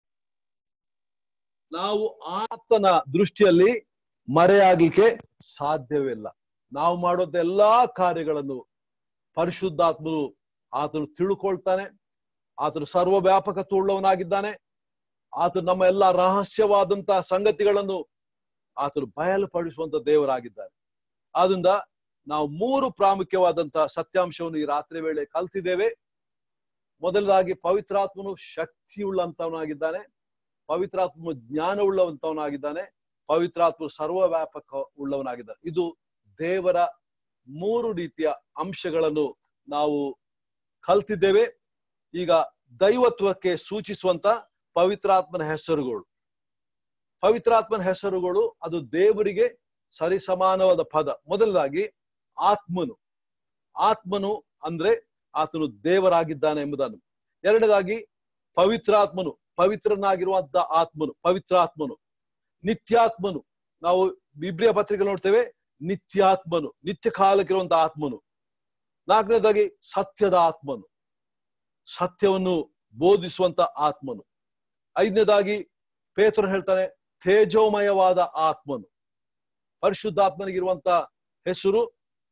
ನಾವು ಆತನ ದೃಷ್ಟಿಯಲ್ಲಿ ಮರೆಯಾಗಲಿಕ್ಕೆ ಸಾಧ್ಯವಿಲ್ಲ ನಾವು ಮಾಡೋದ ಎಲ್ಲಾ ಕಾರ್ಯಗಳನ್ನು ಪರಿಶುದ್ಧಾತ್ಮನು ಆತನು ತಿಳ್ಕೊಳ್ತಾನೆ ಆತನು ಸರ್ವ ವ್ಯಾಪಕತ್ವ ಉಳ್ಳವನಾಗಿದ್ದಾನೆ ಆತನು ನಮ್ಮ ಎಲ್ಲಾ ರಹಸ್ಯವಾದಂತಹ ಸಂಗತಿಗಳನ್ನು ಆತನು ಬಯಲುಪಡಿಸುವಂತ ದೇವರಾಗಿದ್ದಾನೆ ಆದ್ರಿಂದ ನಾವು ಮೂರು ಪ್ರಾಮುಖ್ಯವಾದಂತಹ ಸತ್ಯಾಂಶವನ್ನು ಈ ರಾತ್ರಿ ವೇಳೆ ಕಲ್ತಿದ್ದೇವೆ ಮೊದಲದಾಗಿ ಪವಿತ್ರಾತ್ಮನು ಶಕ್ತಿಯುಳ್ಳಂತವನಾಗಿದ್ದಾನೆ ಪವಿತ್ರಾತ್ಮ ಜ್ಞಾನ ಉಳ್ಳವಂತವನಾಗಿದ್ದಾನೆ ಪವಿತ್ರಾತ್ಮ ಸರ್ವ ವ್ಯಾಪಕ ಉಳ್ಳವನಾಗಿದ್ದಾನೆ ಇದು ದೇವರ ಮೂರು ರೀತಿಯ ಅಂಶಗಳನ್ನು ನಾವು ಕಲ್ತಿದ್ದೇವೆ ಈಗ ದೈವತ್ವಕ್ಕೆ ಸೂಚಿಸುವಂತ ಪವಿತ್ರಾತ್ಮನ ಹೆಸರುಗಳು ಪವಿತ್ರಾತ್ಮನ ಹೆಸರುಗಳು ಅದು ದೇವರಿಗೆ ಸರಿಸಮಾನವಾದ ಪದ ಮೊದಲದಾಗಿ ಆತ್ಮನು ಆತ್ಮನು ಅಂದ್ರೆ ಆತನು ದೇವರಾಗಿದ್ದಾನೆ ಎಂಬುದನ್ನು ಎರಡನೇದಾಗಿ ಪವಿತ್ರಾತ್ಮನು ಪವಿತ್ರನಾಗಿರುವಂತ ಆತ್ಮನು ಪವಿತ್ರಾತ್ಮನು ನಿತ್ಯಾತ್ಮನು ನಾವು ಬಿಬ್ರಿಯ ಪತ್ರಿಕೆ ನೋಡ್ತೇವೆ ನಿತ್ಯಾತ್ಮನು ನಿತ್ಯ ಕಾಲಕ್ಕಿರುವಂತ ಆತ್ಮನು ನಾಲ್ಕನೇದಾಗಿ ಸತ್ಯದ ಆತ್ಮನು ಸತ್ಯವನ್ನು ಬೋಧಿಸುವಂತ ಆತ್ಮನು ಐದನೇದಾಗಿ ಪೇತ್ರ ಹೇಳ್ತಾನೆ ತೇಜೋಮಯವಾದ ಆತ್ಮನು ಪರಿಶುದ್ಧಾತ್ಮನಿಗಿರುವಂತ ಹೆಸರು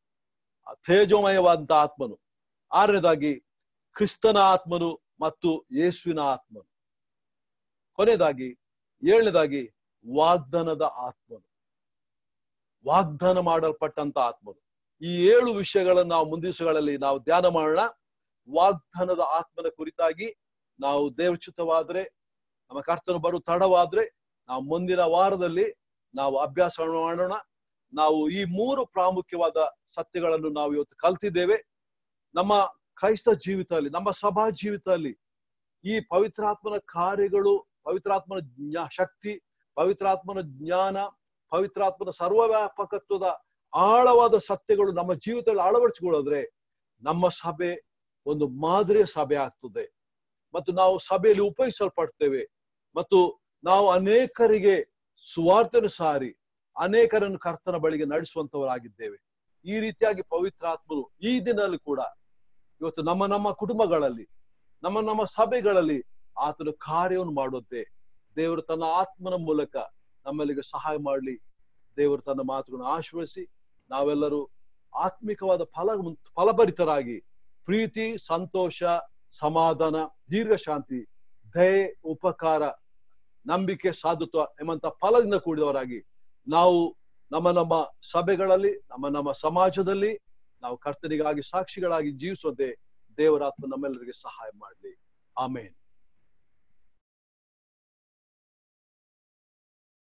ತೇಜೋಮಯವಾದಂತ ಆತ್ಮನು ಆರನೇದಾಗಿ ಕ್ರಿಸ್ತನ ಆತ್ಮನು ಮತ್ತು ಯೇಸುವಿನ ಆತ್ಮನು ಕೊನೆಯದಾಗಿ ಏಳನೇದಾಗಿ ವಾಗ್ದಾನದ ಆತ್ಮನು ವಾಗ್ದಾನ ಮಾಡಲ್ಪಟ್ಟಂತ ಆತ್ಮನು ಈ ಏಳು ವಿಷಯಗಳನ್ನು ನಾವು ಮುಂದಿನ ದಿವಸಗಳಲ್ಲಿ ನಾವು ಧ್ಯಾನ ಮಾಡೋಣ ವಾಗ್ದಾನದ ಆತ್ಮನ ಕುರಿತಾಗಿ ನಾವು ದೇವಚಿತವಾದ್ರೆ ನಮ್ಮ ಕರ್ತನು ಬರು ತಡವಾದ್ರೆ ನಾವು ಮುಂದಿನ ವಾರದಲ್ಲಿ ನಾವು ಅಭ್ಯಾಸ ಮಾಡೋಣ ನಾವು ಈ ಮೂರು ಪ್ರಾಮುಖ್ಯವಾದ ಸತ್ಯಗಳನ್ನು ನಾವು ಇವತ್ತು ಕಲ್ತಿದ್ದೇವೆ ನಮ್ಮ ಕ್ರೈಸ್ತ ಜೀವಿತದಲ್ಲಿ ನಮ್ಮ ಸಭಾ ಜೀವಿತದಲ್ಲಿ ಈ ಪವಿತ್ರಾತ್ಮನ ಕಾರ್ಯಗಳು ಪವಿತ್ರಾತ್ಮನ ಜ್ಞಾ ಶಕ್ತಿ ಪವಿತ್ರಾತ್ಮನ ಜ್ಞಾನ ಪವಿತ್ರಾತ್ಮನ ಸರ್ವವ್ಯಾಪಕತ್ವದ ಆಳವಾದ ಸತ್ಯಗಳು ನಮ್ಮ ಜೀವಿತದಲ್ಲಿ ಅಳವಡಿಸಿಕೊಳ್ಳೋದ್ರೆ ನಮ್ಮ ಸಭೆ ಒಂದು ಮಾದರಿಯ ಸಭೆ ಆಗ್ತದೆ ಮತ್ತು ನಾವು ಸಭೆಯಲ್ಲಿ ಉಪಯೋಗಿಸಲ್ಪಡ್ತೇವೆ ಮತ್ತು ನಾವು ಅನೇಕರಿಗೆ ಸುವಾರ್ತೆಯನ್ನು ಸಾರಿ ಅನೇಕರನ್ನು ಕರ್ತನ ಬಳಿಗೆ ನಡೆಸುವಂತವರಾಗಿದ್ದೇವೆ ಈ ರೀತಿಯಾಗಿ ಪವಿತ್ರಾತ್ಮನು ಈ ದಿನದಲ್ಲಿ ಕೂಡ ಇವತ್ತು ನಮ್ಮ ನಮ್ಮ ಕುಟುಂಬಗಳಲ್ಲಿ ನಮ್ಮ ನಮ್ಮ ಸಭೆಗಳಲ್ಲಿ ಆತನ ಕಾರ್ಯವನ್ನು ಮಾಡುತ್ತೆ ದೇವರು ತನ್ನ ಆತ್ಮನ ಮೂಲಕ ನಮ್ಮಲ್ಲಿಗೆ ಸಹಾಯ ಮಾಡಲಿ ದೇವರು ತನ್ನ ಮಾತುಗಳನ್ನು ಆಶೀರ್ವದಿಸಿ ನಾವೆಲ್ಲರೂ ಆತ್ಮಿಕವಾದ ಫಲ ಫಲಭರಿತರಾಗಿ ಪ್ರೀತಿ ಸಂತೋಷ ಸಮಾಧಾನ ದೀರ್ಘ ಶಾಂತಿ ದಯೆ ಉಪಕಾರ ನಂಬಿಕೆ ಸಾಧುತ್ವ ಎಂಬಂತ ಫಲದಿಂದ ಕೂಡಿದವರಾಗಿ ನಾವು ನಮ್ಮ ನಮ್ಮ ಸಭೆಗಳಲ್ಲಿ ನಮ್ಮ ನಮ್ಮ ಸಮಾಜದಲ್ಲಿ ನಾವು ಕರ್ತನಿಗಾಗಿ ಸಾಕ್ಷಿಗಳಾಗಿ ಜೀವಿಸೋದೆ ದೇವರಾತ್ಮ ನಮ್ಮೆಲ್ಲರಿಗೆ ಸಹಾಯ ಮಾಡಲಿ ಆಮೇನ್